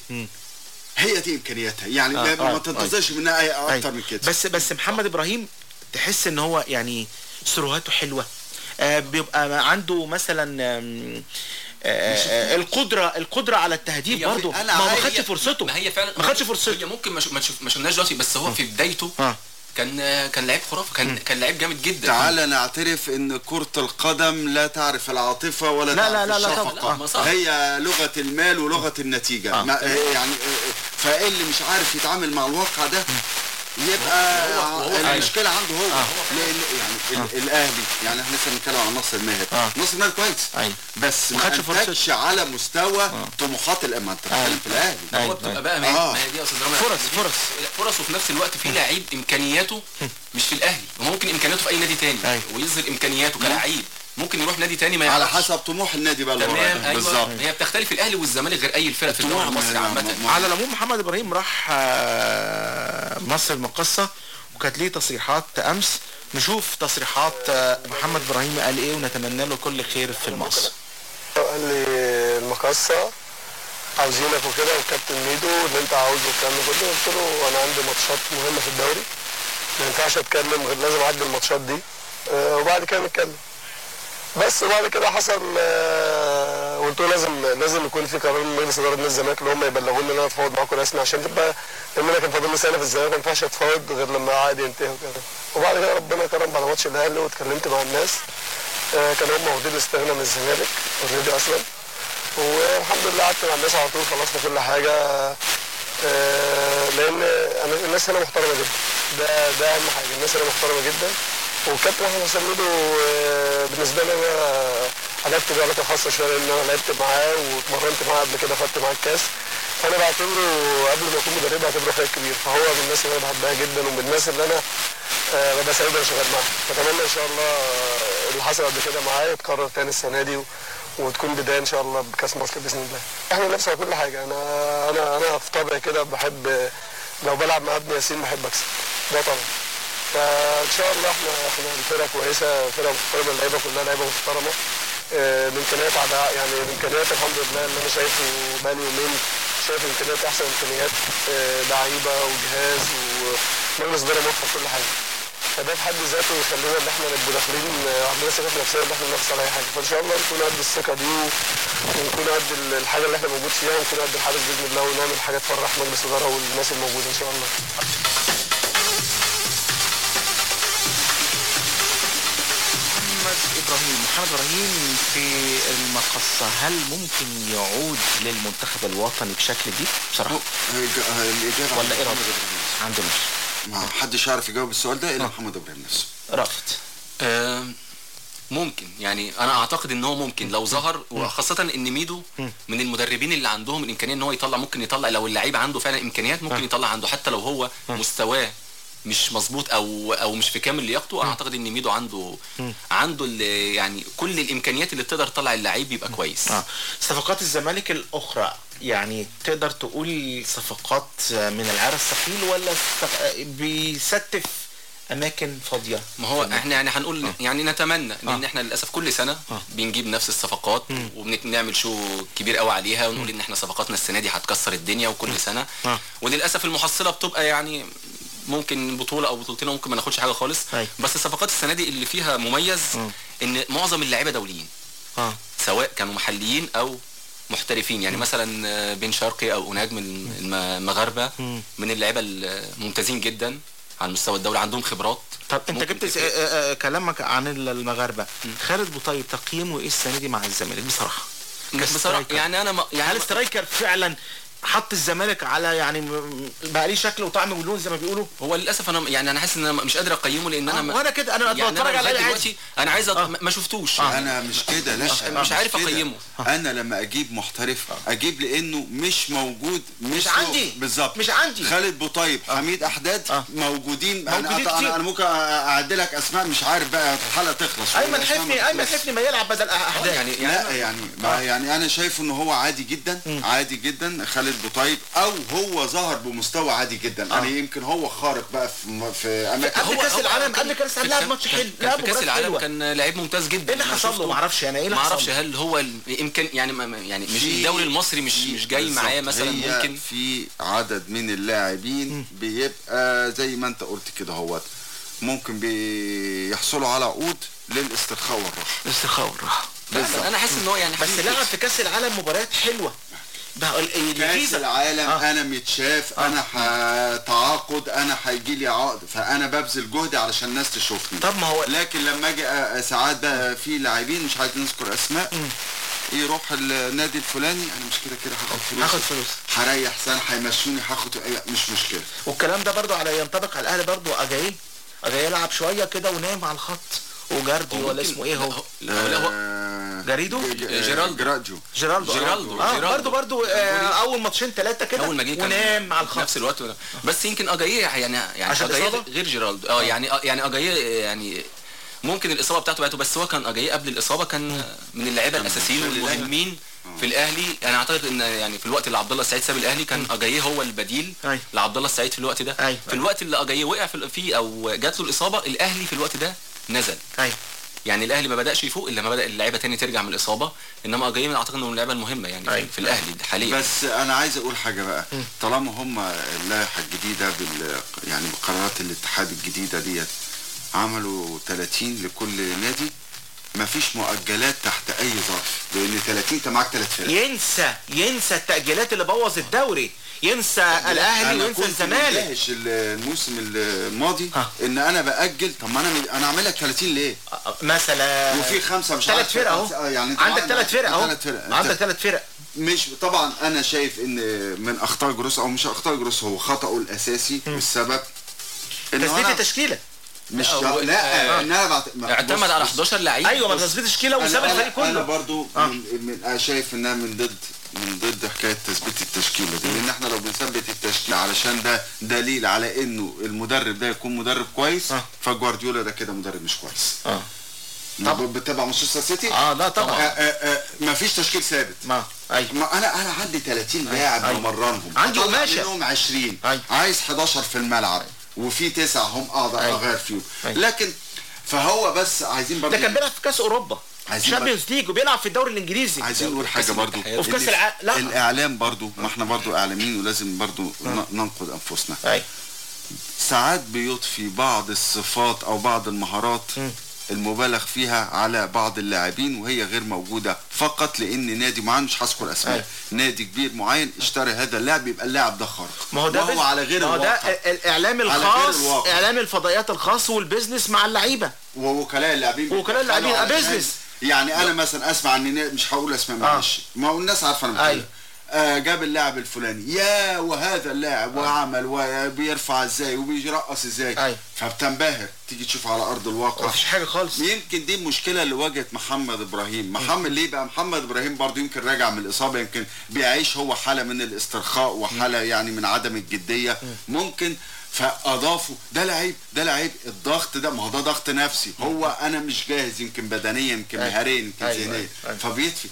هي دي امكانياتها يعني آه، ما, آه، ما تنتظرش منها أي اكتر أي. من كده بس بس محمد ابراهيم تحس ان هو يعني سروهاته حلوه آه بيبقى عنده مثلا آم، آه آه القدره القدره على التهديف هي- برضه أنا ما هو ما عايز- خدش فرصته ما هي فعلا ما خدش فرصته هي ممكن ما شف- ما شف- ما شفناش دلوقتي بس هو في بدايته اه كان كان لعيب خرافي كان كان لعيب جامد جدا تعالى نعترف ان كرة القدم لا تعرف العاطفة ولا لا، تعرف لا، لا، لا، الشفقة طبعا. ما صح. هي لغة المال ولغة النتيجة آه. ما يعني فايه اللي مش عارف يتعامل مع الواقع ده يبقى وهو- وهو- المشكلة عنده هو لان يعني ال- الاهلي يعني احنا لسه بنتكلم عن ناصر ماهر آه. ناصر ماهر كويس أيوة. بس ما ما خدش فرصة. انتجش على مستوى طموحات الأ- ما انت بتتكلم في الاهلي أيوة. هو بتبقى بقى ما هي آه. ما هي دي يا استاذ رامي فرص فرص فرص وفي نفس الوقت في لعيب امكانياته مش في الاهلي وممكن امكانياته في اي نادي تاني أيوة. ويظهر امكانياته كلاعب ممكن يروح نادي تاني ما على يعرفش حسب طموح النادي بقى اللي تمام وراه ايوه بالظبط هي بتختلف الاهلي والزمالك غير اي الفرق في الدوري الطموح المصري ما- عامه ما- ما- على العموم محمد ابراهيم راح آه، مصر المقصة وكانت ليه تصريحات امس نشوف تصريحات آه، محمد ابراهيم قال ايه ونتمنى له كل خير في المقصة قال لي المقصة عاوزينك وكده وكابتن ميدو اللي انت عاوزه والكلام ده كله قلت له انا عندي ماتشات مهمة في الدوري ما ينفعش اتكلم غير لازم اعدي الماتشات دي آه، وبعد كده نتكلم بس وبعد كده حصل آه، قلت له لازم لازم يكون في قرار من مجلس اداره نادي الزمالك اللي هم يبلغوني ان انا اتفاوض معاكم رسمي عشان تبقى لان انا كان فاضل لي سنه في الزمالك ما ينفعش اتفاوض غير لما عقدي ينتهي وكده وبعد كده ربنا كرم بعد ماتش الاهلي واتكلمت مع الناس آه، كانوا هم واخدين استغنى من الزمالك اوريدي اصلا والحمد لله قعدت مع الناس على طول خلصنا كل حاجه آه، لان انا الناس هنا محترمه جدا ده ده اهم حاجه الناس هنا محترمه جدا والكابتن احمد حسام ميدو آه، بالنسبه لي انا علاقتي بيه علاقه خاصه شويه لان انا لعبت معاه واتمرنت معاه قبل كده خدت معاه الكاس فانا بعتبره قبل ما يكون مدرب بعتبره اخويا الكبير فهو من الناس اللي انا بحبها جدا ومن الناس اللي انا آه، ببقى سعيد وانا شغال معاه فاتمنى ان شاء الله آه، اللي حصل قبل كده معاه يتكرر تاني السنه دي و... وتكون بدايه ان شاء الله بكاس مصر باذن الله. احنا نفس على كل حاجه انا انا انا في طبعي كده بحب لو بلعب مع ابن ياسين بحب اكسب ده طبعا. فان شاء الله احنا احنا الفرقه كويسه فرقه محترمه اللعيبه كلها لعيبه محترمه آه، الامكانيات على يعني الامكانيات الحمد لله اللي انا شايفه بقالي يومين شايف امكانيات احسن امكانيات آه، لعيبه وجهاز ومجلس اداره موفق كل حاجه. فده في حد ذاته يخلينا ان احنا نبقى داخلين آه، عندنا ثقه في نفسنا ان احنا ننافس على اي حاجه فان شاء الله نكون قد الثقه دي و- ونكون قد ال- الحاجه اللي احنا موجود فيها ونكون قد الحدث باذن الله ونعمل حاجه تفرح مجلس الاداره والناس الموجوده ان شاء الله. محمد ابراهيم محمد ابراهيم في المقصة هل ممكن يعود للمنتخب الوطني بشكل جديد بصراحة الاجابه ولا ايه عند رأيك؟ محمد إبراهيم نفسه. عنده نفسه ما حدش يعرف يجاوب السؤال ده الا محمد ابراهيم نفسه رافض آه، ممكن يعني انا اعتقد ان هو ممكن لو ظهر وخاصه ان ميدو من المدربين اللي عندهم الامكانيه ان هو يطلع ممكن يطلع لو اللعيب عنده فعلا امكانيات ممكن يطلع عنده حتى لو هو مستواه مش مظبوط او او مش في كامل لياقته اعتقد ان ميدو عنده عنده ال- يعني كل الامكانيات اللي تقدر تطلع اللعيب يبقى كويس اه صفقات الزمالك الاخرى يعني تقدر تقول صفقات من العيار الثقيل ولا صف- بيستف اماكن فاضيه ما هو احنا يعني هنقول يعني نتمنى لان احنا للاسف كل سنه بنجيب نفس الصفقات وبنعمل شو كبير قوي عليها ونقول ان احنا صفقاتنا السنه دي هتكسر الدنيا وكل سنه آه. وللاسف المحصله بتبقى يعني ممكن بطوله او بطولتين ممكن ما ناخدش حاجه خالص أيوة. بس الصفقات السنه دي اللي فيها مميز ان معظم اللعيبه دوليين اه سواء كانوا محليين او محترفين يعني مثلا آه، بن شرقي او اناج من الم- المغاربه من اللعيبه الممتازين جدا على المستوى الدولي عندهم خبرات طب انت ممكن جبت س- تفرق. آه، آه، كلامك عن المغاربه خالد بوطيب تقييمه ايه السنه دي مع الزمالك بصراحه بصراحه كسترايكر. يعني انا ما يعني هل سترايكر فعلا حط الزمالك على يعني م- بقى ليه شكل وطعم ولون زي ما بيقولوا هو للاسف انا يعني انا حاسس ان انا مش قادر اقيمه لان انا آه، ما- وأنا كده، أنا يعني بتفرج على لغاية الأهلي دلوقتي انا عايز أط... ما شفتوش انا مش كده لا مش- مش عارف كده. أقيمه. انا لما اجيب محترف اجيب لانه مش موجود مش, مش عندي. بالظبط مش عندي. خالد بوطيب حميد احداد موجودين انا موجودين أنا, كتير. انا ممكن اعدلك اسماء مش عارف بقى الحلقه تخلص ايمن والأسماء ما حفني ايمن تخلصش. حفني ما يلعب بدل احداث يعني لا يعني ما يعني انا شايف ان هو عادي جدا عادي جدا خالد بوطيب او هو ظهر بمستوى عادي جدا يعني يمكن هو خارق بقى في في اماكن قبل كاس العالم قبل كاس العالم لعب ماتش حلو كان لعب في كاس مباراة العالم حلوة. كان لعيب ممتاز جدا ايه اللي أنا حصل له شفته. معرفش يعني ايه اللي ما حصل اعرفش له؟ هل هو يمكن يعني ما- ما- يعني مش في- الدوري المصري مش مش جاي بالظبط. معاه مثلا هي ممكن في عدد من اللاعبين بيبقى زي ما انت قلت كده هو ممكن بيحصلوا على عقود للاسترخاء والراحه الاسترخاء والراحه انا حاسس ان هو يعني بس لعب في كاس العالم مباريات حلوه ده ال- ال- كاس الجيزة. العالم آه. انا متشاف انا هتعاقد انا هيجي لي عقد فانا ببذل جهدي علشان الناس تشوفني طب ما هو لكن لما اجي أ- ساعات بقى في لاعبين مش عايز نذكر اسماء يروح النادي الفلاني انا مش كده كده هاخد فلوس هاخد فلوس. هريح سنه هيمشوني هاخد أي- مش مشكله والكلام ده برضو على ينطبق على الاهلي برضو اجاي اجاي يلعب شويه كده ونام على الخط وجاردي ولا اسمه ايه هو جاريدو جيرالدو. جراديو جيرالدو جيرالدو. اه جيرالدو. برضو برضو آه اول ماتشين ثلاثه كده اول ما جه كان ونام على في الخط نفس الوقت بس يمكن اجاييه يعني يعني عشان أجاييه الإصابة؟ غير جيرالدو اه يعني يعني اجاييه يعني ممكن الاصابه بتاعته بقته بس هو كان اجاييه قبل الاصابه كان من اللعيبه الاساسيين في الأهلي. والمهمين في الاهلي انا اعتقد ان يعني في الوقت اللي عبد الله السعيد ساب الاهلي كان اجاييه هو البديل أيوة. لعبد الله السعيد في الوقت ده أيوة. في الوقت اللي اجاييه وقع في فيه او جات له الاصابه الاهلي في الوقت ده نزل ايوه يعني الاهلي ما بداش يفوق الا لما بدا اللعيبه تاني ترجع من الاصابه انما اجاييه من اعتقد انه من اللعيبه المهمه يعني أيوة. في الاهلي حاليا بس انا عايز اقول حاجه بقى طالما هم اللائحه الجديده بال يعني بقرارات الاتحاد الجديده ديت عملوا 30 لكل نادي مفيش مؤجلات تحت اي ظرف لان 30 انت معاك ثلاث فرق ينسى ينسى التأجيلات اللي بوظ الدوري ينسى الاهلي أنا وينسى كنت الزمالك مندهش الموسم الماضي ها. ان انا باجل طب ما انا انا عامل لك 30 ليه؟ مثلا وفي خمسه مش ثلاث عارف فرق اهو آه، يعني أنت عندك معاك- ثلاث فرق اهو ثلاث فرق عندك أنت- ثلاث فرق مش طبعا انا شايف ان من اخطاء جروس او مش اخطاء جروس هو خطأه الاساسي والسبب إنه تثبيت أنا التشكيله مش لا، لا آه. ان انا بعت... ما- اعتمد بص- على بص. 11 لعيب ايوه ما بص، تثبيت تشكيله وساب انا الفريق انا, أنا كله برضو آه. من, من أنا شايف انها من ضد من ضد حكايه تثبيت التشكيله دي لان احنا لو بنثبت التشكيله علشان ده دليل على انه المدرب ده يكون مدرب كويس آه. فجوارديولا ده كده مدرب مش كويس اه طب بتتابع مانشستر سيتي اه لا طبعا آه آه آه ما فيش تشكيل ثابت ما ايوه ما انا انا عندي 30 لاعب أيوة. بمرنهم عندي أطلع قماشة. منهم 20 أيوة. عايز 11 في الملعب وفي تسعه هم اقدر أيوة. اغير فيهم أيوة. لكن فهو بس عايزين برضه ده كان بيلعب في كاس اوروبا عايزين شامبيونز ليج وبيلعب في الدوري الانجليزي عايزين نقول حاجه برضو وفي كاس إن الع... لا الاعلام برضو ما احنا برضو اعلاميين ولازم برضو ن- ننقد انفسنا ايوه ساعات بيضفي بعض الصفات او بعض المهارات المبالغ فيها على بعض اللاعبين وهي غير موجودة فقط لان نادي معين مش هذكر اسماء أيوة. نادي كبير معين اشترى هذا اللاعب يبقى اللاعب ده خارق ما هو ده وهو بز- على غير ما هو ده الواقع ال- الاعلام على غير الخاص الواقع. اعلام الفضائيات الخاص والبيزنس مع اللعيبه ووكلاء اللاعبين ووكلاء اللاعبين، بيتدخلوا علشان- بيزنس. يعني انا مثلا اسمع ان نا- مش هقول اسماء آه. معلش ما هو الناس عارفه انا بتكلم أيوة. آه جاب اللاعب الفلاني يا وهذا اللاعب وعمل وبيرفع ازاي وبيرقص ازاي أيوة. فبتنبهر تيجي تشوف على ارض الواقع مفيش حاجه خالص يمكن دي المشكله اللي واجهت محمد ابراهيم محمد ليه بقى محمد ابراهيم برضو يمكن راجع من الاصابه يمكن بيعيش هو حاله من الاسترخاء وحاله يعني من عدم الجديه ممكن فاضافوا ده لعيب ده لعيب الضغط ده ما هو ده ضغط نفسي هو انا مش جاهز يمكن بدنيا يمكن أيوة. مهاريا يمكن أيوة. ذهنيا أيوة. فبيطفي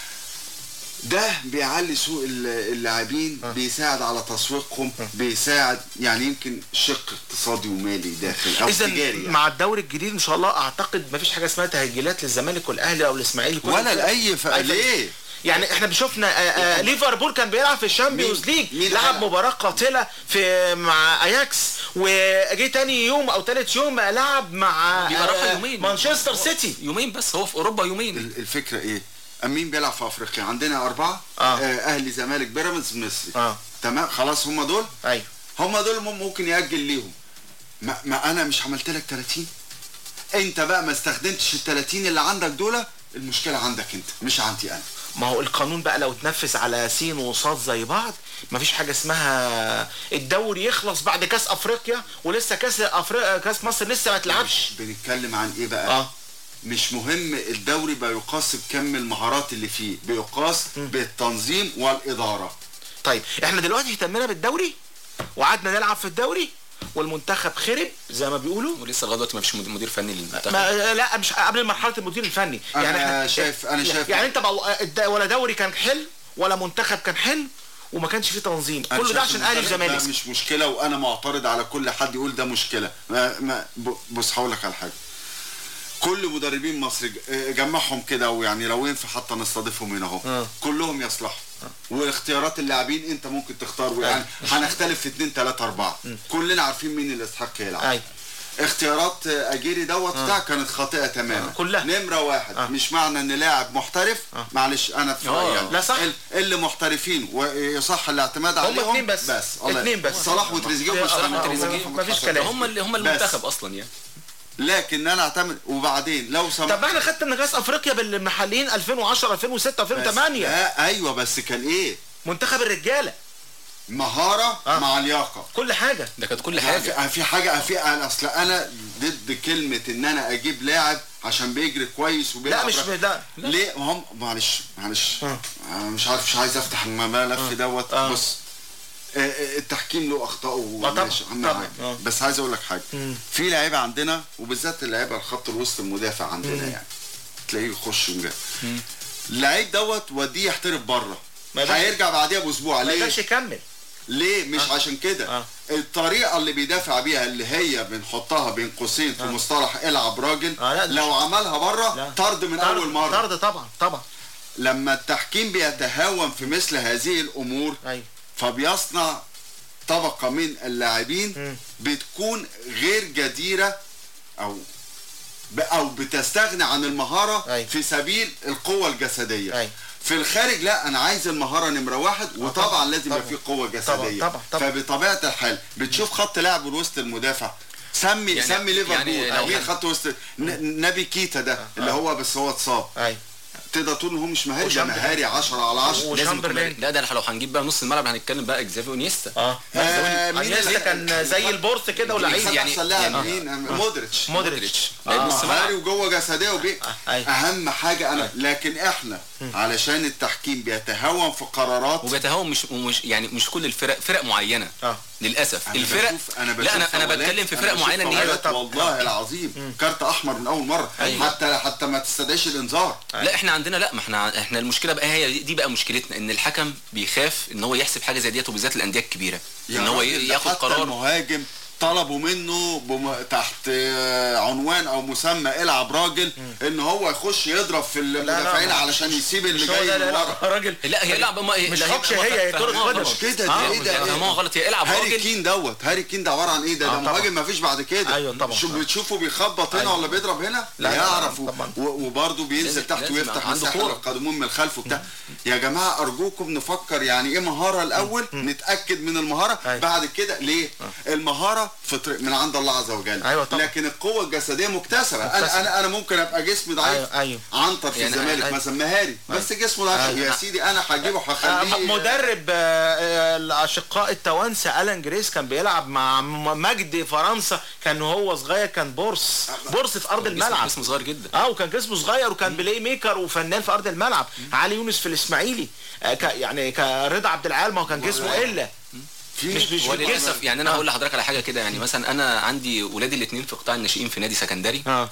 ده بيعلي سوق ال- اللاعبين بيساعد على تسويقهم بيساعد يعني يمكن شق اقتصادي ومالي داخل او اذا تجاري يعني. مع الدوري الجديد ان شاء الله اعتقد مفيش حاجه اسمها تهجيلات للزمالك والاهلي او الاسماعيلي كل ولا الفرق. لاي ف... أي فرق. ليه؟ يعني احنا شفنا آه، آه، ليفربول كان بيلعب في الشامبيونز مين- ليج مين لعب حلق؟ مباراه قاتله في مع اياكس وجي تاني يوم او تالت يوم لعب مع بيبقى راحة آه، يومين. مانشستر سيتي يومين بس هو في اوروبا يومين ال- الفكره ايه؟ مين بيلعب في افريقيا؟ عندنا اربعه آه. آه. اهلي زمالك بيراميدز مصري اه تمام خلاص هم دول ايوه هم دول مم- ممكن ياجل ليهم ما, ما انا مش عملت لك 30 انت بقى ما استخدمتش ال 30 اللي عندك دول المشكله عندك انت مش عندي انا ما هو القانون بقى لو اتنفذ على سين وصاد زي بعض مفيش حاجه اسمها الدوري يخلص بعد كاس افريقيا ولسه كاس افريقيا كاس مصر لسه ما اتلعبش بنتكلم عن ايه بقى؟ اه مش مهم الدوري بيقاس بكم المهارات اللي فيه بيقاس بالتنظيم والاداره طيب احنا دلوقتي اهتمينا بالدوري وقعدنا نلعب في الدوري والمنتخب خرب زي ما بيقولوا ولسه لغايه دلوقتي ما فيش مد- مدير فني للمنتخب ما لا مش قبل مرحله المدير الفني أنا شايف- أنا شايف- يعني انت بقى الد- ولا دوري كان حلو ولا منتخب كان حلو وما كانش فيه تنظيم أنا كله ده شايف عشان اهلي المدرب وزمالك ده مش مشكله وانا معترض على كل حد يقول ده مشكله ما ما ب- بص هقول لك على حاجه كل مدربين مصر ج- آه، جمعهم كده ويعني لو ينفع حتى نستضيفهم هنا اهو آه. كلهم يصلحوا واختيارات اللاعبين انت ممكن تختار يعني هنختلف في اتنين تلاته اربعه كلنا عارفين مين اللي يستحق يلعب ايوه اختيارات اجيري دوت بتاع كانت خاطئه تماما كلها. نمره واحد مش معنى ان لاعب محترف معلش انا في آه. رايي يعني. لا صح. ال- اللي محترفين ويصح الاعتماد هم عليهم اتنين بس. بس الله اتنين يكرمك. بس. صلاح وتريزيجيه آه، ومش آه، محمد آه، تريزيجيه مفيش ومحمد كلام. صلاح. هم اللي هم بس. المنتخب اصلا يعني لكن انا اعتمد وبعدين لو سمحت طب ما احنا خدنا كاس افريقيا بالمحليين 2010 2006 2008 آه ايوه بس كان ايه منتخب الرجاله مهاره آه. مع لياقه كل حاجه ده كانت كل لا، حاجه في, في حاجه في أنا اصل انا ضد كلمه ان انا اجيب لاعب عشان بيجري كويس وبيلعب لا مش رأي. ده ليه ما هم معلش معلش أنا مش عارف مش عايز افتح الملف دوت آه. بص آه، آه، التحكيم له اخطائه آه، طبعا، ماشي، أهم طبعا، حاجة. آه. بس عايز اقول لك حاجه مم. في لعيبه عندنا وبالذات اللعيبه الخط الوسط المدافع عندنا مم. يعني تلاقيه يخش وجاي اللعيب دوت وديه يحترف بره ما يقدرش- هيرجع بعديها باسبوع ما ليه؟ يقدرش يكمل ليه مش آه. عشان كده آه. الطريقه اللي بيدافع بيها اللي هي بنحطها بين قوسين في مصطلح العب راجل آه، لا، ده لو عملها بره لا. طرد من طرد- اول مره طرد طبعا طبعا لما التحكيم بيتهاون في مثل هذه الامور ايوه فبيصنع طبقه من اللاعبين مم. بتكون غير جديره او ب- او بتستغني عن المهاره أيوة. في سبيل القوه الجسديه أيوة. في الخارج لا انا عايز المهاره نمره واحد وطبعا طبعاً، لازم يبقى طبعاً. في قوه جسديه طبعاً، طبعاً. فبطبيعه الحال بتشوف خط لاعب الوسط المدافع سمي يعني- سمي ليفربول يعني لو مين حد- خط وسط ن- نبي كيتا ده اللي هو بس هو اتصاب ايوه تقدر تقول ان هو مش مهاري ده وشامبرلين. مهاري 10 على 10 و- لازم وشامبرلين. يكون- لا ده لو هنجيب بقى نص الملعب هنتكلم بقى اكزافي ونيستا اه آه، مين انيستا اللي- كان زي البورس كده ولعيب خد يعني- احسن لاعب يعني- مين مودريتش مودريتش لعيب آه. نص مهاري ملعب وجوه جسديه وبي أيوة. اهم حاجه انا لكن احنا علشان التحكيم بيتهاون في قرارات وبيتهاون مش مش يعني مش كل الفرق فرق معينه اه للاسف أنا الفرق بشوف- انا بشوف لا انا انا فاولات- بتكلم في أنا فرق بشوف معينه ان هي فاولات والله العظيم كارت احمر من اول مره أيوة. حتى حتى ما تستدعيش الانذار لا احنا عندنا لا ما احنا احنا المشكله بقى هي دي بقى مشكلتنا ان الحكم بيخاف ان هو يحسب حاجه زي ديت وبالذات الانديه الكبيره يا ان هو راجل ي- ده ياخد حتى قرار المهاجم طلبوا منه بم... تحت آه، عنوان او مسمى العب راجل ان هو يخش يضرب في المدافعين لا. علشان يسيب اللي مش هو جاي ده من لا ورا لا راجل لا هي لعبه ما مش لا، حكش ما- هي، هي كرة فهموها قدم. غلط. مش كده، ده آه، إيه ده؟ فهموها غلط هي العب هاري راجل كين دوت هاري كين ده عباره عن ايه ده آه، ده طبعا. مهاجم ما فيش بعد كده أيوة طبعا. شوف بتشوفه بيخبط هنا أيوة. ولا بيضرب هنا لا، لا، يعرف و- طبعا. و- وبرضه بينزل لازم- تحت لازم ويفتح عنده مساحه كورة. للقادمون من الخلف وبتاع يا جماعه ارجوكم نفكر يعني ايه مهاره الاول نتاكد من المهاره أيوة. بعد كده ليه المهاره فطر من عند الله عز وجل أيوة طبعا. لكن القوه الجسديه مكتسبه مكتسبة. انا انا انا ممكن ابقى جسمي ضعيف ايوه ايوه عنتر في يعني الزمالك أيوة. مثلا مهاري بس جسمه ضعيف أيوة. يا سيدي انا هجيبه آه، هخليه مدرب آه، آه، الاشقاء التوانسه الان جريس كان بيلعب مع م- مجد فرنسا كان وهو صغير كان بورس بورس في ارض جسم- الملعب جسمه صغير جدا اه وكان جسمه صغير وكان بلاي ميكر وفنان في ارض الملعب علي يونس في الاسماعيلي آه ك يعني كرضا عبد العال ما هو كان جسمه الا في مش مش وللاسف يعني انا هقول لحضرتك على حاجه كده يعني مثلا انا عندي ولادي الاثنين في قطاع الناشئين في نادي سكندري اه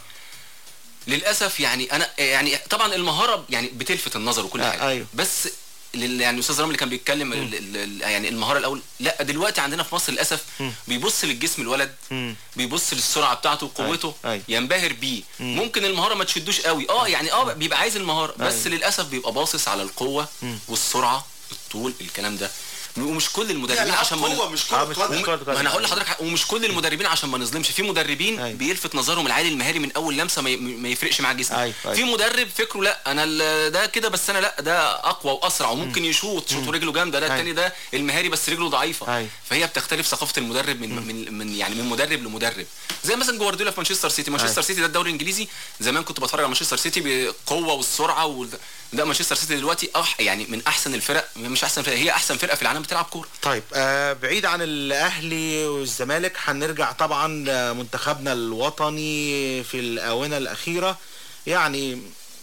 للاسف يعني انا يعني طبعا المهاره يعني بتلفت النظر وكل آه، حاجه أيوه. بس لل- يعني الاستاذ رامي اللي كان بيتكلم ال- ال- ال- يعني المهاره الاول لا دلوقتي عندنا في مصر للاسف بيبص للجسم الولد مم. بيبص للسرعه بتاعته وقوته أيوه. ينبهر بيه ممكن المهاره ما تشدوش قوي اه يعني اه بيبقى عايز المهاره بس أيوه. للاسف بيبقى باصص على القوه والسرعه الطول الكلام ده ومش كل المدربين لا، عشان ما هو مش آه، كرة مش- قدم مش كرة قدم. ما انا هقول لحضرتك حق- ومش كل المدربين عشان ما نظلمش في مدربين أيوة. بيلفت نظرهم العالي المهاري من اول لمسه ما, ي- ما يفرقش مع جسمه أيوة، أيوة. في مدرب فكره لا انا ال- ده كده بس انا لا ده اقوى واسرع وممكن يشوط شوط رجله جامده ده أيوة. التاني ده المهاري بس رجله ضعيفه أيوة. فهي بتختلف ثقافه المدرب من من من يعني من مدرب لمدرب زي مثلا جوارديولا في مانشستر سيتي مانشستر أيوة. سيتي ده الدوري الانجليزي زمان كنت بتفرج على مانشستر سيتي بالقوه والسرعه وال... ده مانشستر سيتي دلوقتي أح يعني من احسن الفرق مش احسن فرقه هي احسن فرقه في العالم بتلعب كوره طيب آه بعيد عن الاهلي والزمالك هنرجع طبعا لمنتخبنا الوطني في الاونه الاخيره يعني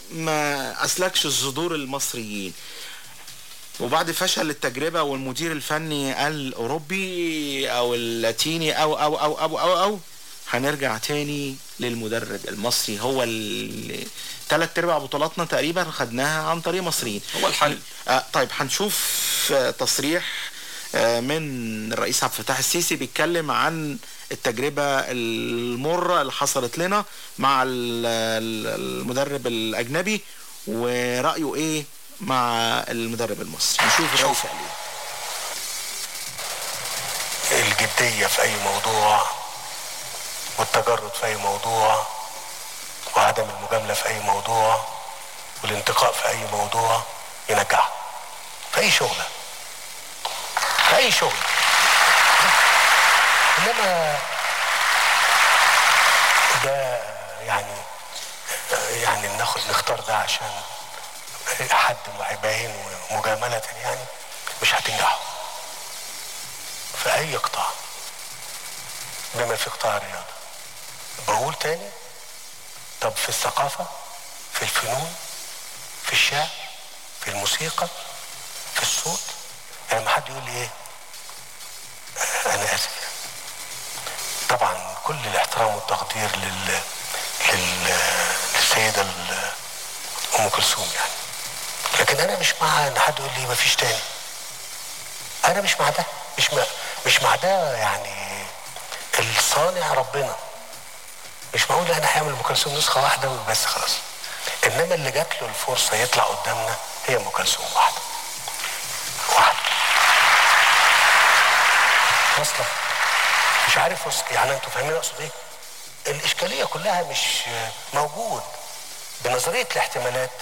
ما اسلكش الصدور المصريين وبعد فشل التجربه والمدير الفني الاوروبي او اللاتيني او او او او او, أو هنرجع تاني للمدرب المصري هو اللي ثلاث ارباع بطولاتنا تقريبا خدناها عن طريق مصريين هو الحل آه طيب هنشوف آه تصريح آه من الرئيس عبد الفتاح السيسي بيتكلم عن التجربة المرة اللي حصلت لنا مع ال- ال- المدرب الأجنبي ورأيه إيه مع المدرب المصري نشوف الرئيس قال إيه الجدية في أي موضوع والتجرد في أي موضوع وعدم المجاملة في أي موضوع والانتقاء في أي موضوع ينجحه في أي شغلة في أي شغل إنما ده يعني يعني ناخد نختار ده عشان حد باين ومجاملة يعني مش هتنجحوا في أي قطاع بما في قطاع الرياضة بقول تاني طب في الثقافة في الفنون في الشعر في الموسيقى في الصوت يعني ما حد يقول لي ايه آه، انا اسف يعني. طبعا كل الاحترام والتقدير لل, لل... للسيدة ال- ام كلثوم يعني لكن انا مش مع ان حد يقول لي ما فيش تاني انا مش مع ده مش مع مش مع ده يعني الصانع ربنا مش معقول انا هعمل ام كلثوم نسخه واحده وبس خلاص انما اللي جات له الفرصه يطلع قدامنا هي ام كلثوم واحده واحده واصله مش عارف وص- يعني انتوا فاهمين اقصد ايه الاشكاليه كلها مش موجود بنظريه الاحتمالات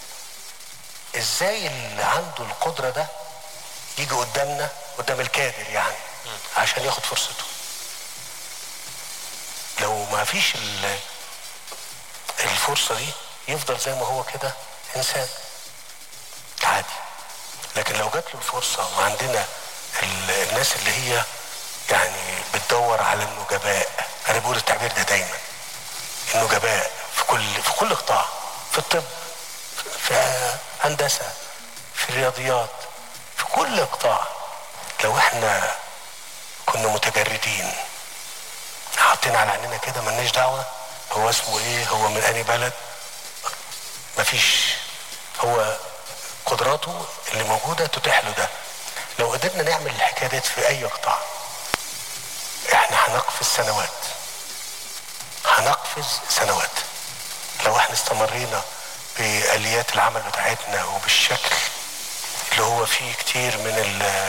ازاي اللي عنده القدره ده يجي قدامنا قدام الكادر يعني عشان ياخد فرصته لو ما فيش ال- الفرصة دي يفضل زي ما هو كده إنسان عادي لكن لو جات له الفرصة وعندنا ال- الناس اللي هي يعني بتدور على النجباء أنا بقول التعبير ده دايما النجباء في كل في كل قطاع في الطب في هندسة في الرياضيات في كل قطاع لو احنا كنا متجردين حاطين على عينينا كده ملناش دعوه هو اسمه ايه هو من انهي بلد مفيش هو قدراته اللي موجوده تتيح له ده لو قدرنا نعمل الحكايه ديت في اي قطاع احنا هنقفز سنوات هنقفز سنوات لو احنا استمرينا باليات العمل بتاعتنا وبالشكل اللي هو فيه كتير من ال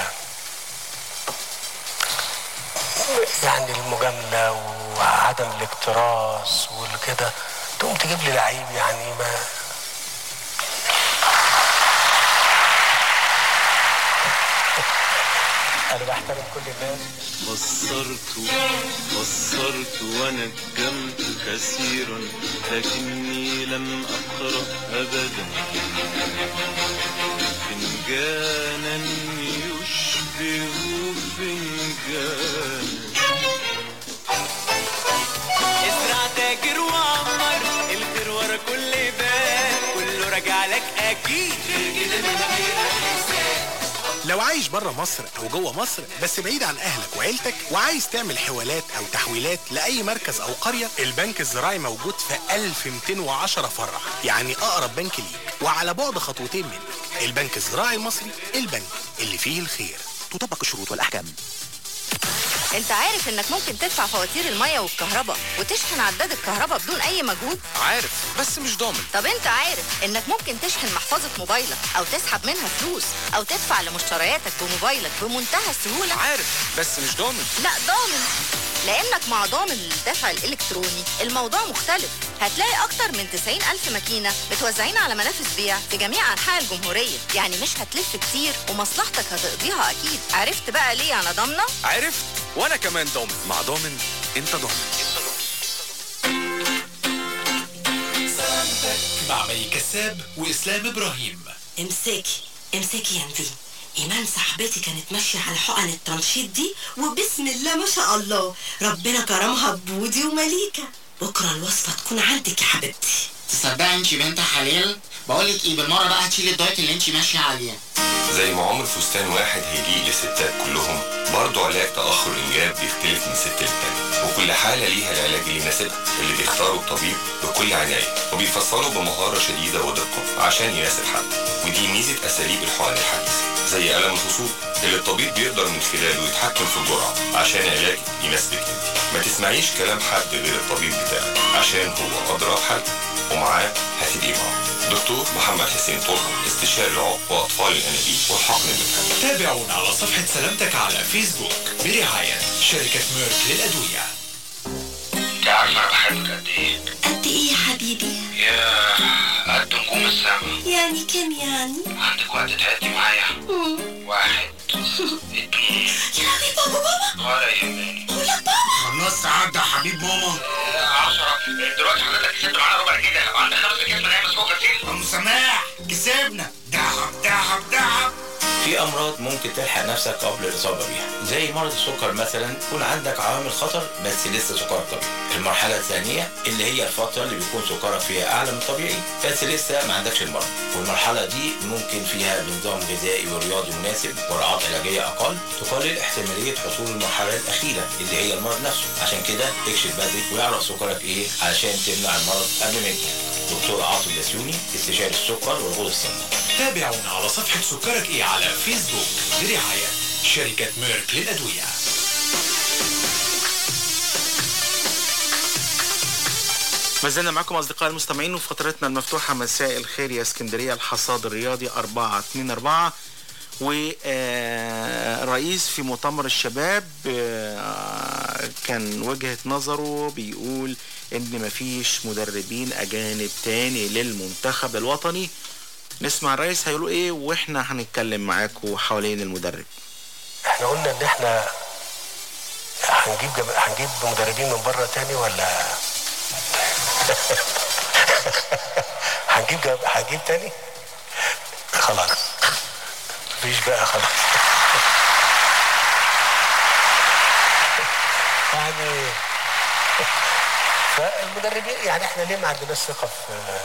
يعني المجاملة وعدم الاكتراث والكده تقوم تجيب لي لعيب يعني ما انا بحترم كل الناس بصرت بصرت ونجمت كثيرا لكني لم أقرأ أبدا فنجانا يشبه فنجانا ازرع تاجر وعمر الخير ورا كل باب كله راجع لك اكيد غير كده من غير حساب لو عايش بره مصر او جوه مصر بس بعيد عن اهلك وعيلتك وعايز تعمل حوالات او تحويلات لاي مركز او قريه البنك الزراعي موجود في 1210 فرع يعني اقرب بنك ليك وعلى بعد خطوتين منك البنك الزراعي المصري البنك اللي فيه الخير تطبق الشروط والاحكام انت عارف انك ممكن تدفع فواتير المية والكهرباء وتشحن عداد الكهرباء بدون اي مجهود عارف بس مش ضامن طب انت عارف انك ممكن تشحن محفظة موبايلك او تسحب منها فلوس او تدفع لمشترياتك بموبايلك بمنتهى السهولة عارف بس مش ضامن لا ضامن لانك مع ضامن الدفع الالكتروني الموضوع مختلف هتلاقي اكتر من 90 الف ماكينة متوزعين على منافذ بيع في جميع انحاء الجمهورية يعني مش هتلف كتير ومصلحتك هتقضيها اكيد عرفت بقى ليه انا ضامنة عرفت وانا كمان ضامن مع ضامن انت ضامن مع مي كساب واسلام ابراهيم امسكي امسكي يا ندي ايمان صاحبتي كانت ماشيه على حقن التنشيط دي وبسم الله ما شاء الله ربنا كرمها ببودي ومليكه بكره الوصفه تكون عندك يا حبيبتي تصدقي انت بنت حلال بقولك ايه بالمره بقى هتشيلي الدايت اللي انت ماشيه عليه زي ما عمر فستان واحد هيليق للستات كلهم برضه علاج تأخر الإنجاب بيختلف من ست للتانية وكل حالة ليها العلاج اللي يناسبها اللي بيختاره الطبيب بكل عناية وبيفصله بمهارة شديدة ودقة عشان يناسب حد ودي ميزة أساليب الحقن الحديثة زي ألم الخصوب اللي الطبيب بيقدر من خلاله يتحكم في الجرعة عشان علاج يناسبك انت ما تسمعيش كلام حد غير الطبيب بتاعك عشان هو أدرى بحالك ومعاه هتبقي معاه دكتور محمد حسين طلحة استشاري العقم وأطفال الأنابيب والحقن المجهري تابعونا على صفحة سلامتك على فيسبوك برعاية شركة ميرك للأدوية كام يعني؟ عندك وقت تعدي معايا واحد اتنين يا لهوي بابا بابا ولا يهمني خلاص عدى حبيب ماما عشرة دلوقتي حضرتك كسبت معانا ربع كده وعندك خمس اكياس من ايام اسبوع كتير ابو سماح كسبنا دهب دهب دهب في امراض ممكن تلحق نفسك قبل الاصابه بيها زي مرض السكر مثلا يكون عندك عوامل خطر بس لسه سكرك طبيعي المرحله الثانيه اللي هي الفتره اللي بيكون سكرك فيها اعلى من الطبيعي بس لسه ما عندكش المرض والمرحله دي ممكن فيها بنظام غذائي ورياضي مناسب وجرعات علاجيه اقل تقلل احتماليه حصول المرحله الاخيره اللي هي المرض نفسه عشان كده اكشف بدري واعرف سكرك ايه علشان تمنع المرض قبل ما يجي دكتور عاطف بسيوني استشاري السكر والغدد الصماء تابعونا على صفحة سكرك ايه على فيسبوك برعاية شركة ميرك للأدوية ما زلنا معكم اصدقائي المستمعين وفي فترتنا المفتوحه مساء الخير يا اسكندريه الحصاد الرياضي 4 2 4 ورئيس في مؤتمر الشباب آه، كان وجهة نظره بيقول ان مفيش مدربين اجانب تاني للمنتخب الوطني نسمع الرئيس هيقولوا ايه واحنا هنتكلم معاكم حوالين المدرب احنا قلنا ان احنا هنجيب جب... هنجيب مدربين من بره تاني ولا هنجيب جب... هنجيب تاني خلاص مفيش بقى خلاص يعني فالمدربين يعني احنا ليه ما عندناش ثقه في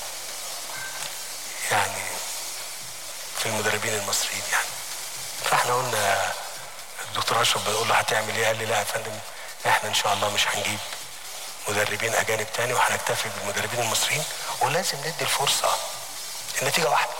يعني في المدربين المصريين يعني فاحنا قلنا الدكتور اشرف بنقول له هتعمل ايه؟ قال لي لا يا فندم احنا ان شاء الله مش هنجيب مدربين اجانب تاني وهنكتفي بالمدربين المصريين ولازم ندي الفرصه النتيجه واحده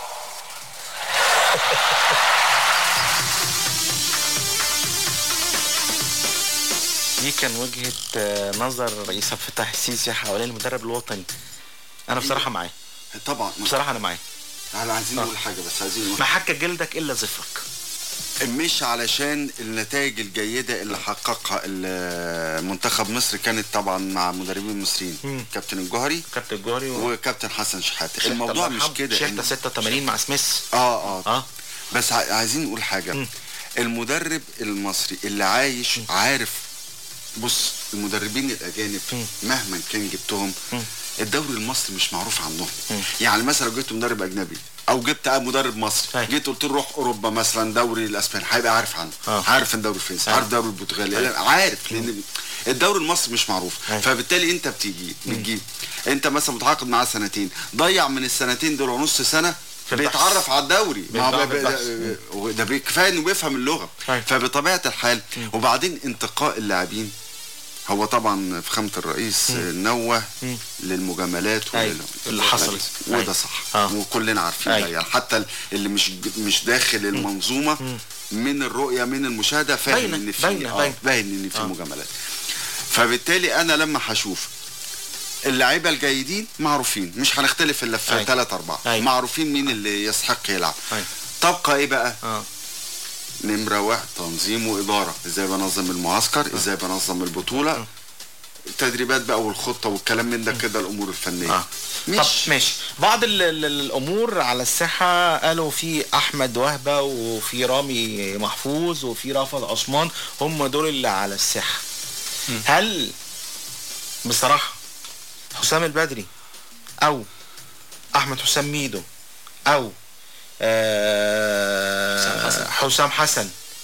دي كان وجهة آه، نظر الرئيس عبد الفتاح السيسي حوالين المدرب الوطني انا بصراحة معاه طبعا بصراحة انا معاه احنا عايزين نقول حاجه بس عايزين نقول ما حك جلدك الا زفرك مش علشان النتائج الجيدة اللي حققها ال- منتخب مصر كانت طبعا مع مدربين مصريين مم. كابتن الجوهري كابتن الجوهري و- وكابتن حسن شحاتة شحتة الموضوع الله مش يرحمه. كده شحتة إن- 86 مع سميث اه اه, آه. بس ع- عايزين نقول حاجة المدرب المصري اللي عايش عارف بص المدربين الاجانب مهما كان جبتهم الدوري المصري مش معروف عنهم يعني مثلا لو جبت مدرب اجنبي او جبت مدرب مصري جيت قلت له روح اوروبا مثلا دوري الاسباني هيبقى عارف عنه آه. عارف الدوري الفرنسي أيوة. عارف الدوري البرتغالي أيوة. عارف لان الدوري المصري مش معروف فبالتالي انت بتيجي بتجيب انت مثلا متعاقد معاه سنتين ضيع من السنتين دول ونص سنه في البحث. بيتعرف على الدوري ما هو بيتعرف ب- البحث. ب- ده بي- كفايه انه بيفهم اللغه فبطبيعه الحال وبعدين انتقاء اللاعبين هو طبعا فخامه الرئيس مم. نوه للمجاملات أيوة. ولل- اللي حصلت. وده أيوة. صح آه. وكلنا عارفين ده أيوة. يعني حتى اللي مش مش داخل المنظومه من الرؤيه من المشاهده فاهم باينة، ان في باينة، آه، باينة. باين ان في آه. مجاملات فبالتالي انا لما هشوف اللعيبه الجيدين معروفين مش هنختلف الا في أيوة. ثلاثة أربعة أيوة. معروفين مين اللي يستحق يلعب أيوة. تبقى ايه بقى آه. نمرة واحد تنظيم وإدارة ازاي بنظم المعسكر ازاي بنظم البطولة التدريبات بقى والخطة والكلام من ده كده الأمور الفنية آه. طب ماشي بعض ال ال الامور على الساحه قالوا في احمد وهبه وفي رامي محفوظ وفي رافض عثمان هم دول اللي على الساحه هل بصراحه حسام البدري او احمد حسام ميدو او آه حسام حسن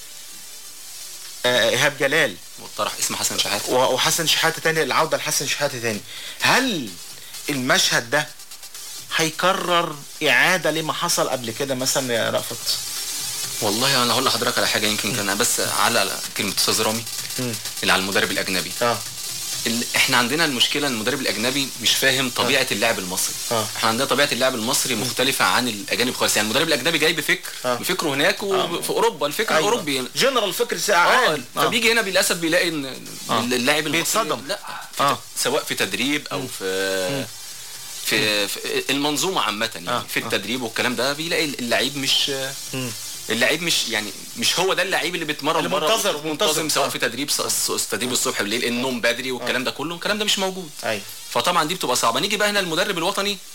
آه ايهاب جلال مقترح اسم حسن شحاته و- وحسن شحاته تاني العوده لحسن شحاته تاني هل المشهد ده هيكرر اعاده لما حصل قبل كده مثلا يا رأفت والله انا هقول لحضرتك على حاجه يمكن كان بس على على كلمه استاذ رامي اللي على المدرب الاجنبي اه ال- احنا عندنا المشكله ان المدرب الاجنبي مش فاهم طبيعه اللاعب المصري اه احنا عندنا طبيعه اللاعب المصري مختلفه عن الاجانب خالص يعني المدرب الاجنبي جاي بفكر بفكره هناك وفي اوروبا الفكر أيوة. الاوروبي جنرال فكر اه ساعة فبيجي هنا للاسف بيلاقي ان آه. اللاعب المصري بيتصدم. لا في آه. سواء في تدريب او في في, في المنظومه عامه يعني آه. في التدريب والكلام ده بيلاقي اللعيب مش اللعيب مش يعني مش هو ده اللعيب اللي بيتمرن اللي بره منتظر- منتظم. منتظم سواء آه. في تدريب ص- ص- تدريب الصبح بالليل النوم بدري والكلام ده كله الكلام ده مش موجود ايوه فطبعا دي بتبقى صعبه نيجي بقى هنا المدرب الوطني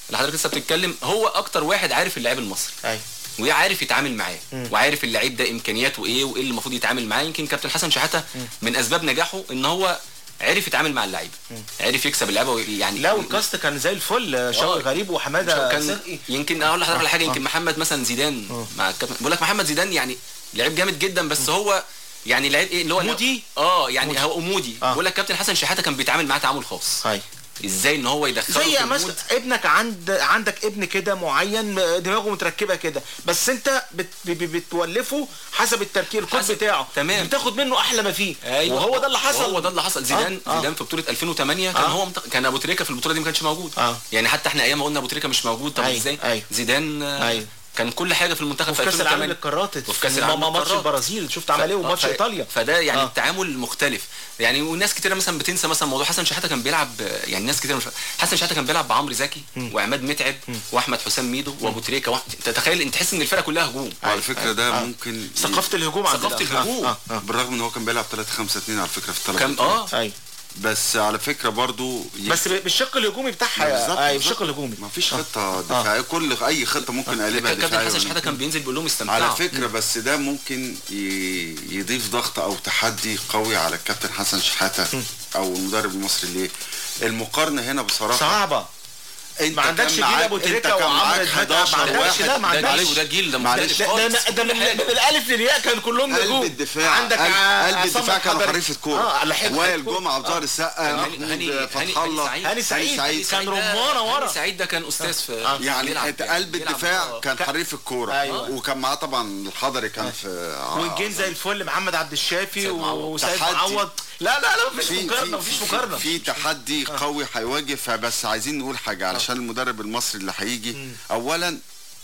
اللي حضرتك لسه بتتكلم هو اكتر واحد عارف اللاعب المصري ايوه وعارف يتعامل معاه مم. وعارف اللعيب ده امكانياته ايه وايه اللي المفروض يتعامل معاه يمكن كابتن حسن شحاته من اسباب نجاحه ان هو عرف يتعامل مع اللعيبه عرف يكسب اللعيبه وي- يعني لا والكاست كان زي الفل شوقي غريب وحماده كان صدقي يمكن اقول لحضرتك على حاجه آه. يمكن محمد مثلا زيدان مع الكابتن بقول لك محمد زيدان يعني لعيب جامد جدا بس هو يعني لعيب ايه اللي هو مودي؟ اه يعني هو مودي بقول لك كابتن حسن شحاته كان بيتعامل معاه تعامل خاص أيوة. ازاي ان هو يدخله زي في مثلا المود ابنك عند عندك ابن كده معين دماغه متركبه كده بس انت بت ب- ب- بتولفه حسب التركيب الكود بتاعه تمام. بتاخد منه احلى ما فيه ايوه وهو ده اللي حصل هو ده اللي حصل زيدان آه. آه. زيدان في بطوله 2008 كان آه. هو متق... كان ابو تريكه في البطوله دي ما كانش موجود آه. يعني حتى احنا ايام ما قلنا ابو تريكه مش موجود طب أيوة. ازاي أيوة. زيدان آه، أيوة. كان كل حاجه في المنتخب وفي في كاس العالم 2008 للقارات وفي كاس العالم ما- ماتش للقارات. البرازيل شفت عمل ايه ف- وماتش ف- ايطاليا فده يعني آه. آه. التعامل مختلف يعني وناس كتير مثلا بتنسى مثلا موضوع حسن شحاته كان بيلعب يعني ناس كتير مش حسن شحاته كان بيلعب بعمرو زكي وعماد متعب واحمد حسام ميدو وابو تريكه واحد تتخيل انت تحس ان الفرقه كلها هجوم على فكره ده آه. ممكن ثقافة الهجوم عندنا. ثقافه الهجوم آه. بالرغم ان هو كان بيلعب 3 5 2 على فكره في الثلاث كان اه ايوه بس على فكره برضو بس بالشق الهجومي بتاعها بالظبط ايوه بالظبط. بالشق الهجومي ما فيش خطه دفاعيه كل اي خطه ممكن اقلبها كابتن دفاعيه حسن شحاته كان بينزل بيقول لهم استمتعوا على فكره بس ده ممكن ي- يضيف ضغط او تحدي قوي على الكابتن حسن شحاته او المدرب المصري ليه المقارنه هنا بصراحه صعبه انت ما عندكش كان جيل معاك- ابو انت تريكه كان وعمرو معاك زكي. 11 ما عندكش واحد. لا ما ده عندكش جيل- ده جيل ده معلش. مختلف ده, خالص. ده, ده من, من الالف للياء كان كلهم قلب نجوم الدفاع عندك قلب, ع- قلب عصام الدفاع كانوا الحضري. حريف الكوره اه لحقت وائل الكورة. جمعه عبد السقا هاني- محمود هاني- فتح هاني الله سعيد. هاني سعيد هاني كان ده- رمانه ورا هاني سعيد ده كان استاذ في يعني بيلعب- انت قلب بيلعب- الدفاع آه. كان حريف الكوره أيوة. وكان معاه طبعا الحضري كان في والجين زي الفل محمد عبد الشافي سيد معوض. وسيد تحدي. معوض لا لا لا مفيش في مقارنه في مفيش في- مقارنه في تحدي قوي هيواجه فبس عايزين نقول حاجه علشان المدرب المصري اللي هيجي اولا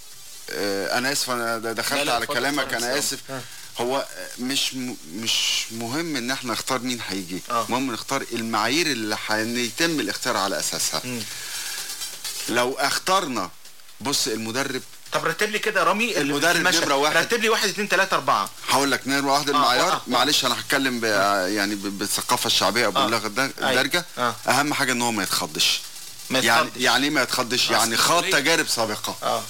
آه، انا اسف انا د- لا، دخلت لا، على اتفضل، كلامك اتفضل، انا اتفضل. اسف هو آه، مش م- مش مهم ان احنا نختار مين هيجي آه. المهم نختار المعايير اللي هيتم الاختيار على اساسها لو اخترنا بص المدرب طب رتب لي كده يا رامي المدرب المشهد. نمرة واحد. رتب لي واحد اثنين ثلاثة أربعة هقول لك نمرة واحدة آه، المعيار آه، آه. معلش انا هتكلم ب- يعني ب- بالثقافة الشعبية او آه. باللغة الد- أيوة. الدارجة آه. اهم حاجة ان هو ما يتخضش ما يعني يتخضش. يعني ايه ما يتخضش يعني خاض تجارب سابقة اه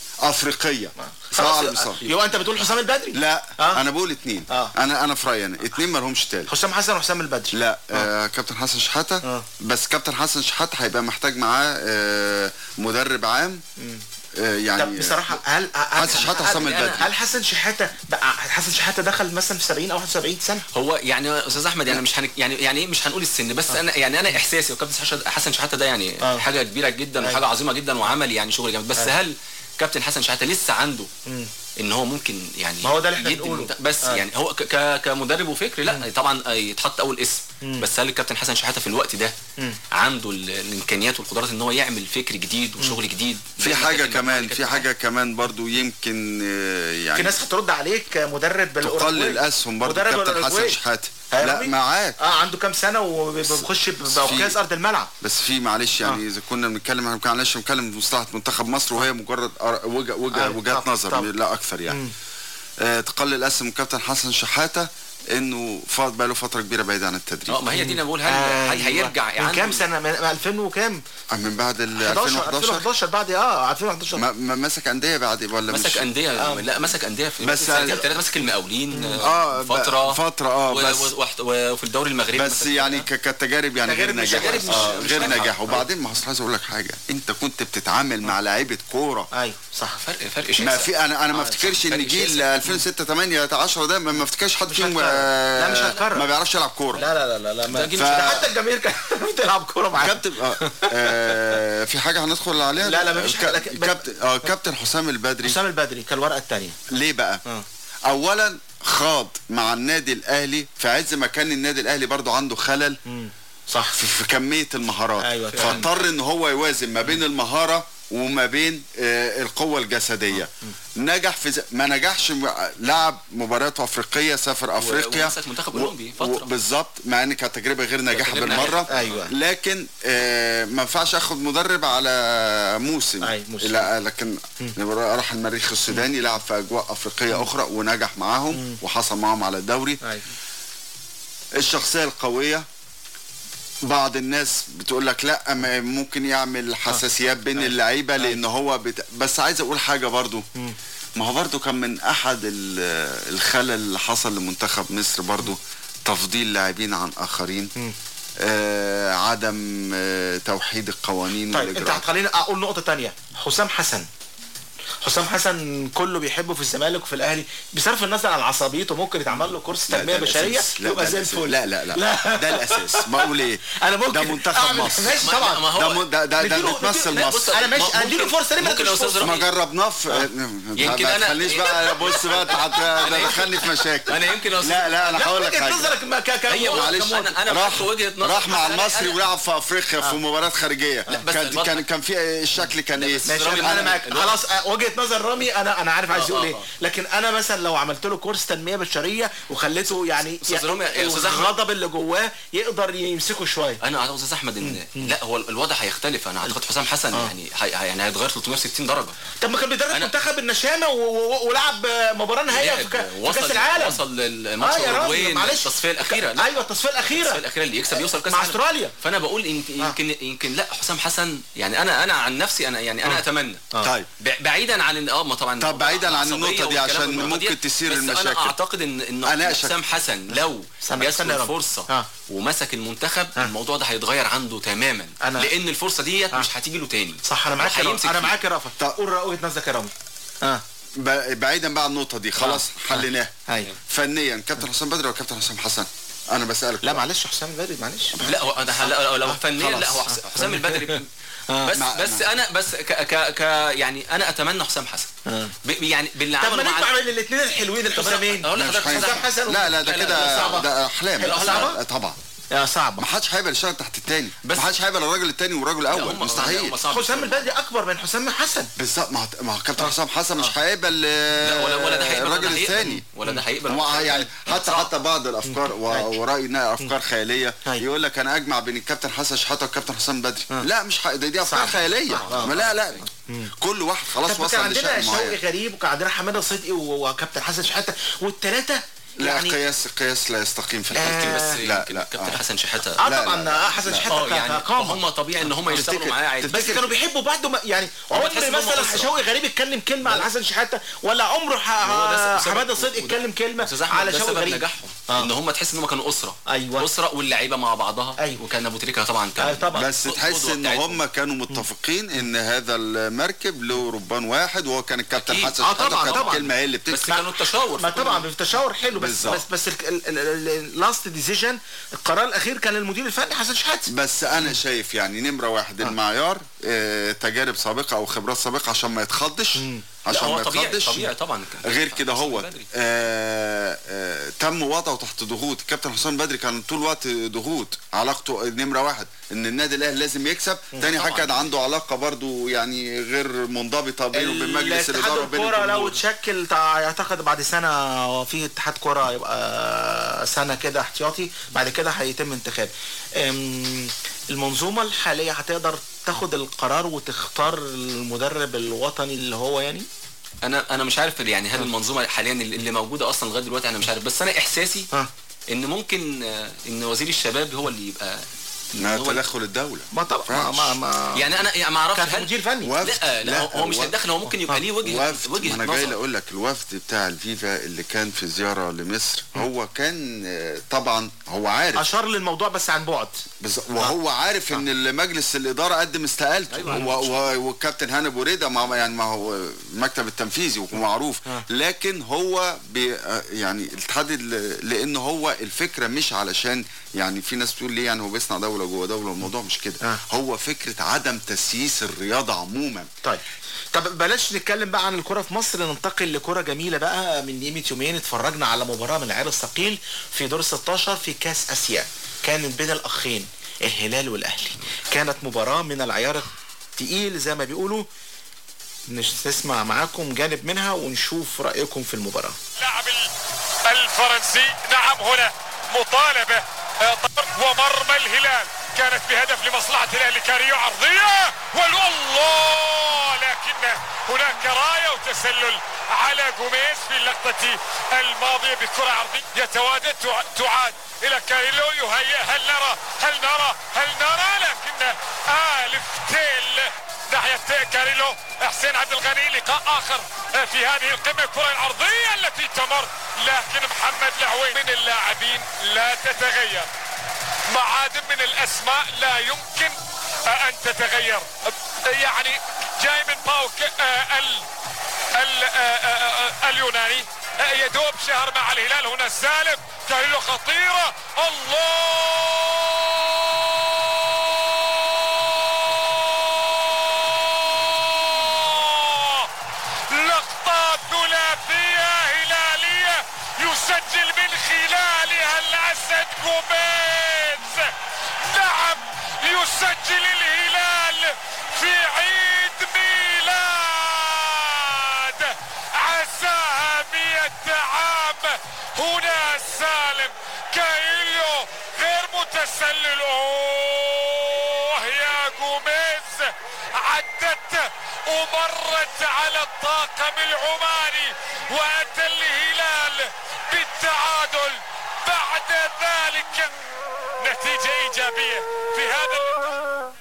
افريقية سواء خلاص على مصر يبقى أنت بتقول حسام البدري لا آه. انا بقول اتنين آه. انا انا في رايي انا اتنين ما لهمش تالت حسام حسن وحسام البدري لا آه. كابتن حسن شحاتة آه. بس كابتن حسن شحاتة هيبقى محتاج معاه آه مدرب عام آه يعني طب بصراحة هل هل- حسن شحاتة هل- حسام هل- البدري. هل حسن شحاتة بقى حسن شحاتة دخل مثلا في 70 أو 71 سنة هو يعني يا استاذ احمد يعني مش هن... يعني يعني ايه مش هنقول السن بس انا يعني انا احساسي وكابتن حسن- حسن شحاته ده يعني آه. حاجه كبيره جدا وحاجه عظيمه جدا وعمل يعني شغل جامد بس أيوة. هل كابتن حسن شحاته لسه عنده مم. ان هو ممكن يعني ما هو ده اللي احنا يدي بنقوله. المنت- بس آه. يعني هو ك- ك... كمدرب وفكر لا طبعا يتحط اول اسم مم. بس هل الكابتن حسن شحاته في الوقت ده مم. عنده ال- الامكانيات والقدرات ان هو يعمل فكر جديد وشغل جديد في زي ما حاجة كانت كمان المجموعة في حاجة كمان برضو يمكن آه، في يعني ناس هترد عليك مدرب الأوروجواي. تقلل اسهم برضو مدرب كابتن حسن الأوروجواي. شحاتة ها يا لا رامي؟ معاك اه عنده كام سنة وبيخش بعكاز أرض الملعب بس في معلش يعني اذا كنا بنتكلم احنا معلش بنتكلم بمصلحه منتخب مصر وهي مجرد أر- وجه وجه أيوة، وجهات طب- نظر طب. لا اكثر يعني مم. آه تقلل اسم كابتن حسن شحاته انه فاض بقى له فتره كبيره بعيد عن التدريب اه ما هي دي انا بقول هل أيوة. هي هيرجع من كام سنة من 2000 وكام آه، من بعد ال 11 2011 2011 بعد اه 2011 ما ما مسك انديه بعد ولا مش مسك انديه لا مسك انديه في بس- ثلاثه مسك المقاولين اه فتره ب- فتره اه و- بس و- وحت- وفي الدوري المغربي بس مسك يعني ك- كتجارب يعني غير تجارب مش- نجاح تجارب مش- آه مش غير ناجحة. نجاح وبعدين ما اصل عايز اقول لك حاجه انت كنت بتتعامل مع لعيبه كوره ايوه صح فرق فرق ما شاسع. في انا انا ما آه، افتكرش فرق ان جيل شاسع. 2006 8 10 ده ما ما افتكرش حد فيهم هتكرر. آه، لا، مش هتكرر. ما بيعرفش يلعب كوره لا لا لا لا لا ما- ده جيل ده مش- حتى الجماهير كانت بتلعب كورة معاه كابتن آه آه في حاجه هندخل عليها لا، لا، مفيش حاجة، ك- لكن- كابتن اه كابتن حسام البدري حسام البدري كان الورقة الثانية ليه بقى اولا خاض مع النادي الاهلي في عز ما كان النادي الاهلي برضو عنده خلل صح في, في كميه المهارات أيوة، فعلا. فاضطر ان هو يوازن ما بين المهاره وما بين آه القوه الجسديه نجح في ز... ما نجحش م- لعب مباريات افريقيه سافر افريقيا ومسك منتخب و- أولمبي و- فترة. بالظبط مع ان كانت تجربه غير ناجحه تجربة بالمره ناجحة. أيوة. لكن آه ما ينفعش اخد مدرب على موسم أي، موسم. لا لكن راح المريخ السوداني لعب في اجواء افريقيه اخرى ونجح معاهم وحصل معاهم على الدوري أيوة. الشخصيه القويه بعض الناس بتقول لك لا ما ممكن يعمل حساسيات بين اللعيبه لان هو بت... بس عايز اقول حاجه برضو ما هو برضو كان من احد ال- الخلل اللي حصل لمنتخب مصر برضو تفضيل لاعبين عن اخرين آه عدم آه توحيد القوانين طيب انت والإجراءات. هتخليني اقول نقطه تانية حسام حسن حسام حسن كله بيحبه في الزمالك وفي الاهلي بصرف النظر عن عصبيته ممكن يتعمل له كورس لا، تنميه ده بشريه الأساس. لا، يبقى ده زي الأساس. الفل لا لا لا ده الاساس بقول ايه انا ممكن ده منتخب أعمل- مصر ماشي طبعا. ما- ده م- ده ده, ده نديله- بتمثل نديله- مصر انا ماشي اديله فرصه ليه ما ممكن يا اديلوش أستاذ فرصه ما جربناه في يمكن ما أنا- تخليش بقى بص بقى انت هت- هتدخلني في مشاكل انا يمكن أصل- لا لا انا لا، هقول لك وجهة حاجه نظرك ما ك- ك- هي معلش أنا- أنا راح بحط وجهة نظر. راح مع أنا- المصري أنا- ولعب في افريقيا في مباراه خارجيه بس كان الوضع- كان كان في الشكل كان ايه ماشي انا معاك خلاص آه، وجهه نظر رامي انا انا عارف عايز آه، يقول آه، ايه آه. لكن انا مثلا لو عملت له كورس تنميه بشريه وخليته يعني أستاذ رامي، يا أستاذ أحمد. الغضب اللي جواه يقدر يمسكه شويه انا اعتقد استاذ احمد ان لا هو الوضع هيختلف انا اعتقد حسام حسن يعني هي يعني هيتغير 360 درجه طب ما كان بيدرب منتخب النشامه و- و- ولعب آه، مباراه نهائيه في, كا- في وصل كاس العالم وصل للماتش آه يا راجل، الاوروجواي معلش. التصفيه الاخيره لا. ايوه التصفيه الاخيره التصفيه الاخيره اللي يكسب يوصل كاس مع العالم. استراليا فانا بقول يمكن يمكن يمكن لا حسام حسن يعني انا انا عن نفسي انا يعني انا اتمنى طيب ب- بعيدا عن ان اه ما طبعا طب بعيدا عن العصبية النقطة دي والكلام عشان والنقطة ممكن ديت، تثير بس المشاكل. انا اعتقد ان ان أناقشك. حسام حسن لو استنى- جات استنى يا له رب. الفرصه آه. ومسك المنتخب الموضوع ده هيتغير عنده تماما أنا- لان الفرصه ديت مش هتيجي له تاني صح انا معاك يا رامي. وهيمسك انا فيه. معاك يا رافت قول وجهه نظرك يا رامي اه ب- بعيدا بقى عن النقطه دي خلاص آه. حليناها ايوه فنيا كابتن حسام بدري ولا كابتن حسام حسن انا بسالك لا معلش حسام بدري معلش لا هو انا هلا لو فنيا لا هو خلاص. حس- حسام البدري آه. بس مع- بس انا بس ك ك ك يعني انا اتمنى حسام حسن ب- يعني باللي طب ما عمله نجمع مع بين الاثنين الحلوين الحسامين اقول مش لحضرتك هينفع. حسام حسن لا لا ده كده صعبة. ده احلام لا، صعبة؟ لا، طبعا يا صعبة ما حدش هيقبل يشتغل تحت التاني ما حدش هيقبل الراجل التاني والراجل الاول مستحيل حسام البدري اكبر من حسام حسن بالظبط ما هو ما هو كابتن حسام حسن مش هيقبل لا، ولا- ولا ده هيقبل ولا الراجل ده هيقبل. الثاني ولا ده هيقبل هو ولا ده يعني هيقبل. حتى حتى بعض الافكار و- وراي انها افكار خياليه يقول لك انا اجمع بين الكابتن حسن شحاته والكابتن حسام بدري لا مش ح... دي, دي افكار صعب. خياليه آه. ما لا لا كل واحد خلاص طب كان وصل عندنا لشأن شوقي معين غريب وكان عندنا حماده صدقي و- وكابتن حسن شحاته والثلاثه لا يعني قياس قياس لا يستقيم في آه. الحالتين بس لا يمكن لا كابتن حسن شحاته اه لا، طبعا لا. آه، حسن لا. شحاته اه يعني كقامه هم طبيعي ان هم يشتغلوا معاه عادي بس كانوا بيحبوا بعض ما يعني هو تحس عمر إن هم مثلا أسرة. شوقي غريب اتكلم كلمه على حسن شحاته ولا عمره ح- هو ده سبب- حماده صدقي وده- اتكلم كلمه استاذ احمد على ده شوقي سبب غريب نجاحهم ان هم تحس ان هم كانوا اسره ايوه اسره واللعيبه مع بعضها ايوه وكان ابو تريكه طبعا كان بس تحس ان هم كانوا متفقين ان هذا المركب له ربان واحد وهو كان الكابتن أكيد. حسن اه شحاته طبعا كانت طبعا الكلمه هي اللي بتكسب التشاور ما طبعا التشاور حلو بس بالظبط. بس بس اللاست ديسيجن القرار الاخير كان المدير الفني حسن شحاته بس انا شايف يعني نمره واحد المعيار آه تجارب سابقه او خبرات سابقه عشان ما يتخضش عشان هو ما طبيعي يتخضش طبيعي طبعا كان غير كده هو آه آه تم وضعه تحت ضغوط الكابتن حسام بدري كان طول الوقت ضغوط علاقته نمره واحد ان النادي الاهلي لازم يكسب تاني حاجه كان عنده علاقه برضو يعني غير منضبطه بينه وبين مجلس اتحاد الاداره وبين الكوره لو الجمهور. اتشكل تع- اعتقد بعد سنه في اتحاد كوره يبقى سنه كده احتياطي بعد كده هيتم انتخاب أم، المنظومه الحاليه هتقدر تاخد القرار وتختار المدرب الوطني اللي هو يعني انا انا مش عارف يعني هل المنظومه حاليا اللي اللي موجوده اصلا لغايه دلوقتي انا مش عارف بس انا احساسي ان ممكن آه، ان وزير الشباب هو اللي يبقى ما هو- تدخل الدوله ما طبعا ما ما يعني انا يعني ما اعرفش كان هل مدير فني لا لا هو مش هيتدخل هو ممكن يبقى ليه وجهه وفد وجهه ما انا جاي نظر اقول لك الوفد بتاع الفيفا اللي كان في زياره لمصر هو كان آه، طبعا هو عارف اشار للموضوع بس عن بعد بز... وهو عارف ان مجلس الاداره قدم استقالته أيوة. و... و... والكابتن هاني بوريده ما يعني ما هو المكتب التنفيذي ومعروف لكن هو بي... آه، يعني الاتحاد ال- لان هو الفكره مش علشان يعني في ناس بتقول ليه يعني هو بيصنع دوله جوه دوله الموضوع مش كده هو فكره عدم تسييس الرياضه عموما طيب طب بلاش نتكلم بقى عن الكرة في مصر ننتقل لكرة جميلة بقى من قيمة يومين اتفرجنا على مباراة من العيار الثقيل في دور 16 في كاس اسيا كانت بين الاخين الهلال والاهلي كانت مباراة من العيار التقيل زي ما بيقولوا نش- نسمع معاكم جانب منها ونشوف رأيكم في المباراة اللاعب الفرنسي نعم هنا مطالبة آه، طرد ومرمى الهلال كانت بهدف لمصلحة الأهلي كاريو عرضية والله لكن هناك راية وتسلل على جوميز في اللقطة الماضية بكرة عرضية يتواجد تع- تعاد إلى كاريلو يهيئ هل نرى هل نرى بفتيل ناحية كاريلو حسين عبد الغني لقاء آخر في هذه القمة الكرة العرضية التي تمر لكن محمد العوي من اللاعبين لا تتغير معادن من الأسماء لا يمكن أن تتغير يعني جاي من باوك آه، ال ال آه، آه، آه، اليوناني آه، يدوب شهر مع الهلال هنا السالم كاريلو خطيرة الله لقطة ثلاثية هلالية يسجل من خلالها الأسد جوميز نعم يسجل الهلال في عيد ميلاد عساها مئة عام هنا سالم كايليو غير متسلل اوه يا جوميز عدت ومرت على الطاقم العماني واتى الهلال بالتعادل بعد ذلك نتيجة ايجابية في هذا اللقاء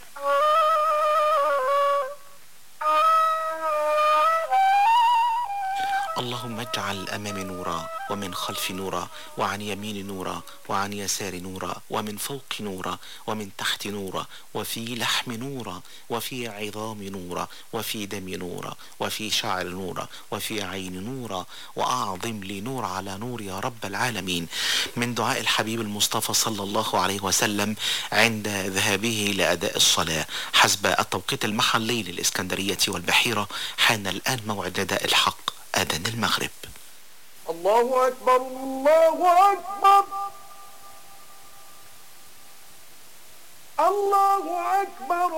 اللهم اجعل أمامي نورا ومن خلفي نورا وعن يميني نورا وعن يساري نورا ومن فوق نورا ومن تحت نورا وفي لحم نورا وفي عظام نورا وفي دم نورا وفي شعر نورا وفي عين نورا وأعظم لي نور على نور يا رب العالمين من دعاء الحبيب المصطفى صلى الله عليه وسلم عند ذهابه لأداء الصلاة حسب التوقيت المحلي للإسكندرية والبحيرة حان الآن موعد نداء الحق أذان المغرب الله أكبر الله أكبر الله أكبر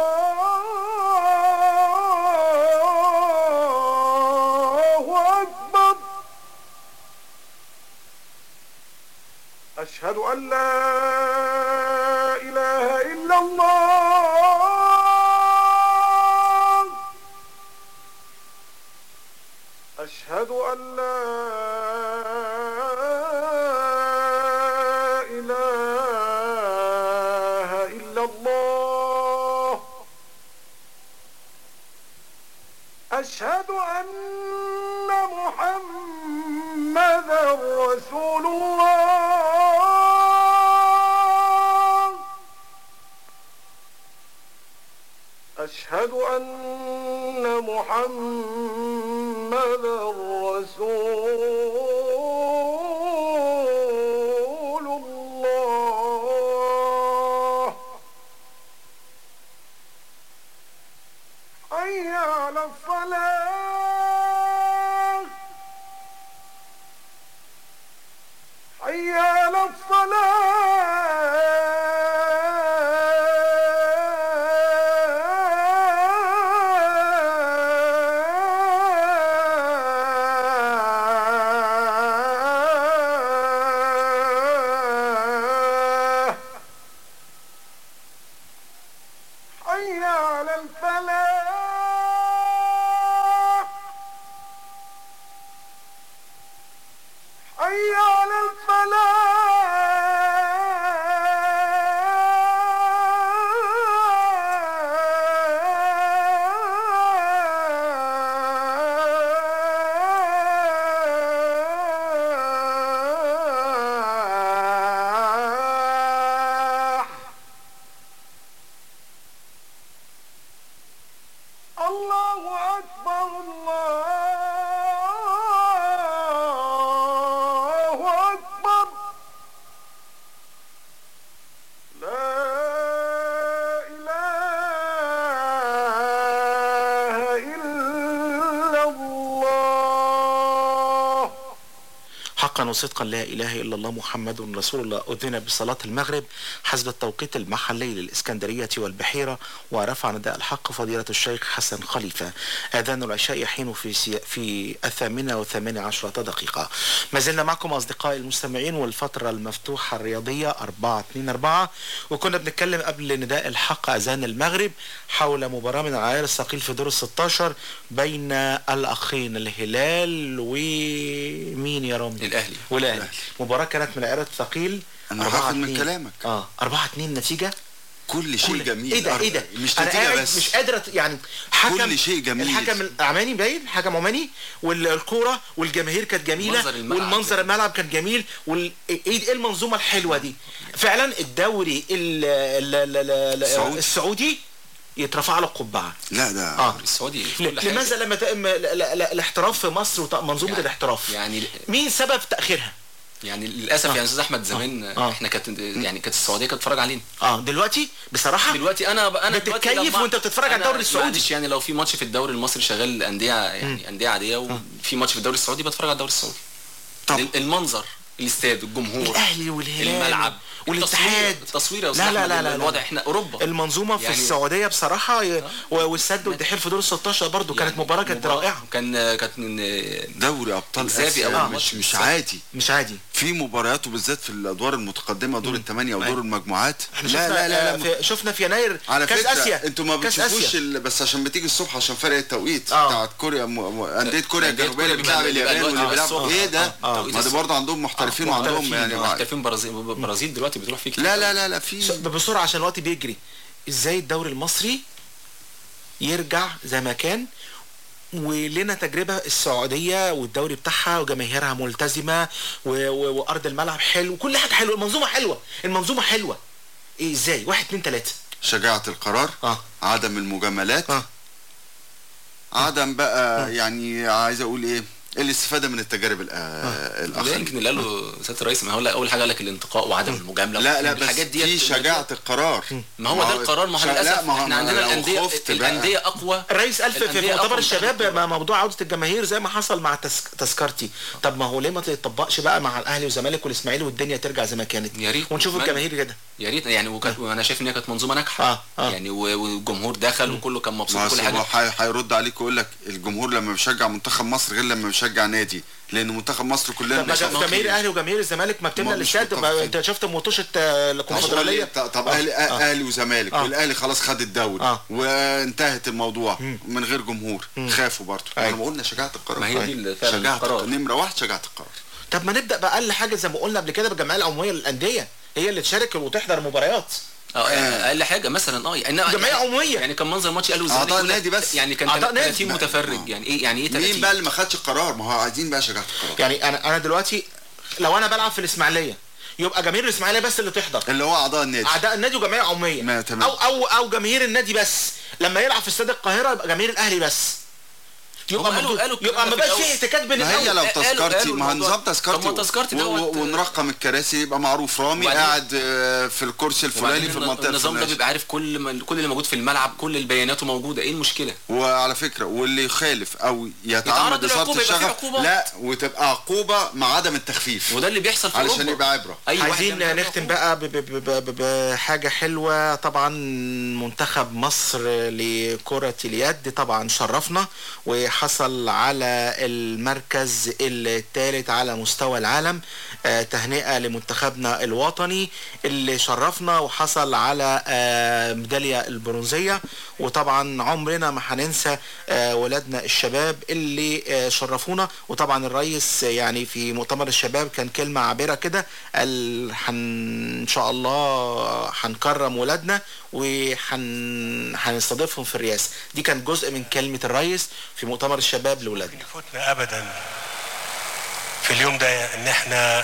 الله أكبر أشهد أن لا إله إلا الله أشهد أن لا إله إلا الله أشهد أن محمدا رسول الله أشهد أن محمدا رسول الله حي على الصلاة حي على الصلاة حي على الفلاح حي على الفلاح الله أكبر الله أكبر لا إله إلا الله حقا وصدقا لا إله إلا الله محمد رسول الله أذن بصلاة المغرب حسب التوقيت المحلي للإسكندرية والبحيرة ورفع نداء الحق فضيلة الشيخ حسن خليفة أذان العشاء يحين في سي... في الثامنة وثمانية عشرة دقيقة ما زلنا معكم أصدقائي المستمعين والفترة المفتوحة الرياضية 424 وكنا بنتكلم قبل نداء الحق أذان المغرب حول مباراة من العيار الثقيل في دور ال 16 بين الأخين الهلال ومين يا رامي؟ الأهلي والاهلي مباراة كانت من العيار الثقيل أنا أربعة هاخد من اتنين. كلامك. اه 4 2 نتيجة كل شيء جميل ايه ده ايه ده مش انا نتيجه قاعد بس مش قادر أت- يعني حكم كل شيء جميل. الحكم العماني باين حكم عماني والكوره والجماهير كانت جميله منظر الملعب. والمنظر الملعب كان جميل وال ايه إيه المنظومه الحلوه دي فعلا الدوري ال- ال- ال- ال- السعودي. السعودي يترفع له القبعه لا ده اه السعودي في ل- كل حاجة. لماذا لما تم لا- لا- لا- الاحتراف في مصر ومنظومه يعني- الاحتراف يعني مين سبب تاخيرها يعني للاسف آه. يعني استاذ احمد زمان آه. احنا كانت يعني كانت السعوديه كانت تتفرج علينا اه دلوقتي بصراحه دلوقتي انا انا دلوقتي بتتكيف لما- وانت بتتفرج على أنا الدوري السعودي. معلش يعني لو في ماتش في الدوري المصري شغال انديه يعني انديه عاديه وفي ماتش في الدوري السعودي بتفرج على الدوري السعودي طب. المنظر الاستاد الجمهور الاهلي والهلال الملعب والاتحاد التصوير يا لا استاذ لا أحمد، لا لا الوضع احنا اوروبا المنظومه في يعني- السعوديه بصراحه ي- و- والسد والدحيل في دور ال 16 برضو كانت مباراه كانت رائعه كان كانت من دوري ابطال إجزافي اسيا أول مش ماتش مش بالظبط. عادي مش عادي في مباريات وبالذات في الادوار المتقدمه دور الثمانيه ودور أيوة. المجموعات احنا لا شفنا لا لا, لا في شفنا في يناير على كاس فكره اسيا انتوا ما كاس بتشوفوش آسيا. ال... بس عشان بتيجي الصبح عشان فرق التوقيت آه. بتاعت كوريا م... م... انديه كوريا أندية الجنوبيه اللي كوريا بتلعب بيبقى اليابان الوقت واللي بيلعبوا الصبح. ايه ده؟ آه. ما ده توقيت برضه عندهم محترفين وعندهم يعني محترفين برازيل برازيل دلوقتي بتروح فيه كتير. لا لا لا لا في س- بسرعه عشان الوقت بيجري ازاي الدوري المصري يرجع زي ما كان ولنا تجربه السعوديه والدوري بتاعها وجماهيرها ملتزمه و... و... وارض الملعب حلو وكل حاجه حلوه المنظومه حلوه المنظومه حلوه ايه ازاي واحد اتنين تلاته شجاعه القرار اه عدم المجاملات آه. عدم بقى يعني عايز اقول ايه الاستفاده من التجارب الآ- ده الاخرين يمكن اللي قاله سياده الرئيس ما هو لا اول حاجه قال لك الانتقاء وعدم المجامله لا لا بس الحاجات دي في شجاعه القرار ما هو ده القرار ما هو شا- لا، للاسف ما هو احنا ما عندنا لو الانديه خفت بقى. الانديه اقوى الرئيس قال في- في الأندية مؤتمر أقوى الشباب ما موضوع عوده الجماهير زي ما حصل مع تسك... تذكرتي طب ما هو ليه ما تطبقش بقى مع الاهلي والزمالك والاسماعيلي والدنيا ترجع زي ما كانت يا ريت ونشوف نتمنى. الجماهير كده يا ريت يعني وكانت وانا شايف ان هي كانت منظومه ناجحه آه، آه. يعني و- والجمهور دخل وكله كان مبسوط ما كل أصل حاجه هو حي- هيرد عليك ويقول لك الجمهور لما بيشجع منتخب مصر غير لما بيشجع نادي لان منتخب مصر كلنا طب ما بنشجع جماهير الاهلي وجماهير الزمالك ما بتملى ما مش الاستاد ما متفقين. انت شفت مطوشه آه، هتقول لي الكونفدراليه طب طب آه، اهلي آه. اهلي وزمالك آه. والاهلي خلاص خد الدوري آه. وانتهت الموضوع من غير جمهور خافوا برضه أيوة. احنا قلنا شجاعه القرار ما هي دي اللي فعلا شجاعه القرار. القرار نمره واحد شجاعه القرار طب ما نبدا باقل حاجه زي ما قلنا قبل كده بالجمعيه العموميه للانديه هي اللي تشارك وتحضر مباريات اه اقل حاجه مثلا اه يعني جمعيه عموميه يعني كان منظر ماتش قالوا أعضاء الزمالك يقول لك- النادي بس. يعني كان أعضاء نادي. 30 متفرج يعني ايه يعني ايه 30 مين بقى اللي ما خدش القرار ما هو عايزين بقى شجاعه القرار يعني انا انا دلوقتي لو انا بلعب في الاسماعيليه يبقى جماهير الاسماعيليه بس اللي تحضر اللي هو اعضاء النادي اعضاء النادي وجمعيه عموميه ما تمام. او او او جماهير النادي بس لما يلعب في استاد القاهره يبقى جماهير الاهلي بس يبقى هم قالوا- موجود- قالوا الكلام يبقى ده ما في بقاش الأول. فيه احتكاك بين ما هي الأول. لو قالوا- تذكرتي قالوا ما هو الموضوع. نظام تذكرتي طب ما تذكرتي و- و- دوت- ونرقم الكراسي يبقى معروف رامي وبعدين- قاعد آه، في الكرسي الفلاني وبعدين في المنطقه النظام ده الفلانيه بيبقى عارف كل ما كل اللي موجود في الملعب كل البيانات موجوده ايه المشكله وعلى فكره واللي يخالف او يتعرض يتعمد اثاره للعقوبة، يبقى في الشغب عقوبة. لا وتبقى عقوبه مع عدم التخفيف وده اللي بيحصل في علشان أوروبا. يبقى عبره اي واحد عايزين يعمل نختم بقى ب- ب- ب- ب- بحاجة حلوة طبعا منتخب مصر لكرة اليد طبعا شرفنا وحصل على المركز الثالث على مستوى العالم آه، تهنئة لمنتخبنا الوطني اللي شرفنا وحصل على آه، ميدالية البرونزية وطبعا عمرنا ما هننسى آه، ولادنا الشباب اللي آه، شرفونا وطبعا الرئيس يعني في مؤتمر الشباب كان كلمة عابرة كده قال حن ان شاء الله هنكرم ولادنا وهنستضيفهم في الرئاسة دي كان جزء من كلمة الرئيس في مؤتمر الشباب لولادنا يفوتنا ابدا في اليوم ده ان احنا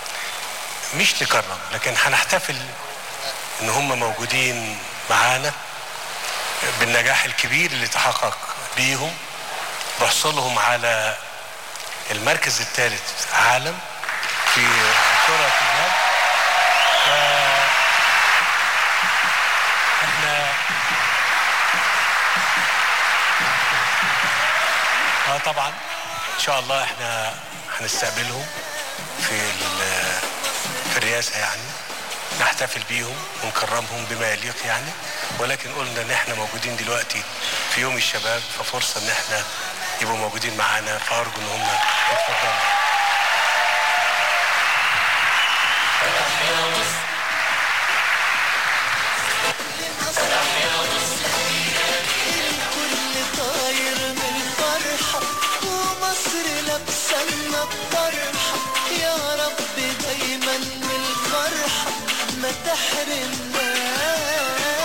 مش نكرم لكن هنحتفل ان هم موجودين معانا بالنجاح الكبير اللي تحقق بيهم بحصولهم على المركز الثالث عالم في كرة اليد ف- احنا اه طبعا ان شاء الله احنا هنستقبلهم في ال- في الرئاسه يعني نحتفل بيهم ونكرمهم بما يليق يعني ولكن قلنا ان احنا موجودين دلوقتي في يوم الشباب ففرصه ان احنا يبقوا موجودين معانا فارجو ان هم يتفضلوا الكل طاير من الفرحة ومصر لابسنا بطرحة يا رب دايما من الفرحة ما تحرمناش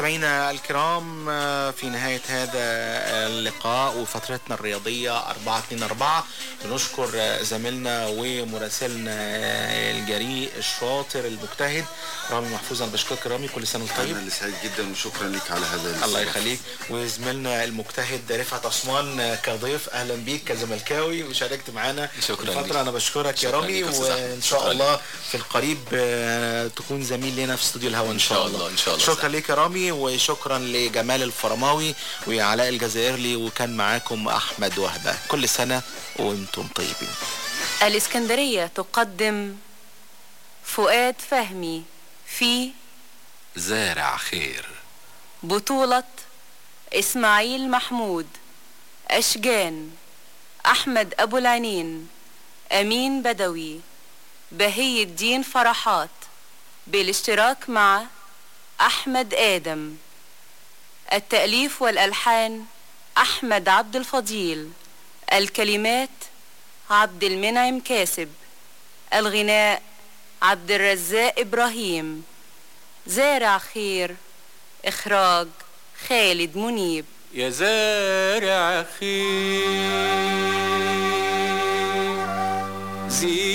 مستمعينا الكرام آه، في نهاية هذا اللقاء وفترتنا الرياضية 424 بنشكر آه، زميلنا ومراسلنا آه، الجريء الشاطر المجتهد رامي محفوظ انا بشكرك يا رامي كل سنة وانت طيب انا اللي سعيد جدا وشكرا لك على هذا الله الاستضافة. يخليك وزميلنا المجتهد رفعت عثمان آه، كضيف اهلا بيك كزملكاوي وشاركت معانا شكراً الفترة ليك. انا بشكرك يا شكراً رامي ليك يا أستاذ أحمد. وان شاء شكراً الله في القريب آه، تكون زميل لنا في استوديو الهوا ان شاء الله إن شاء الله. شكرا ليك يا رامي وشكرا لجمال الفرماوي وعلاء الجزائري وكان معاكم احمد وهبه كل سنه وانتم طيبين الإسكندرية تقدم فؤاد فهمي في زارع خير بطولة إسماعيل محمود أشجان أحمد أبو العنين أمين بدوي بهي الدين فرحات بالاشتراك مع أحمد آدم التأليف والألحان أحمد عبد الفضيل الكلمات عبد المنعم كاسب الغناء عبد الرزاق إبراهيم زارع خير إخراج خالد منيب يا زارع خير زين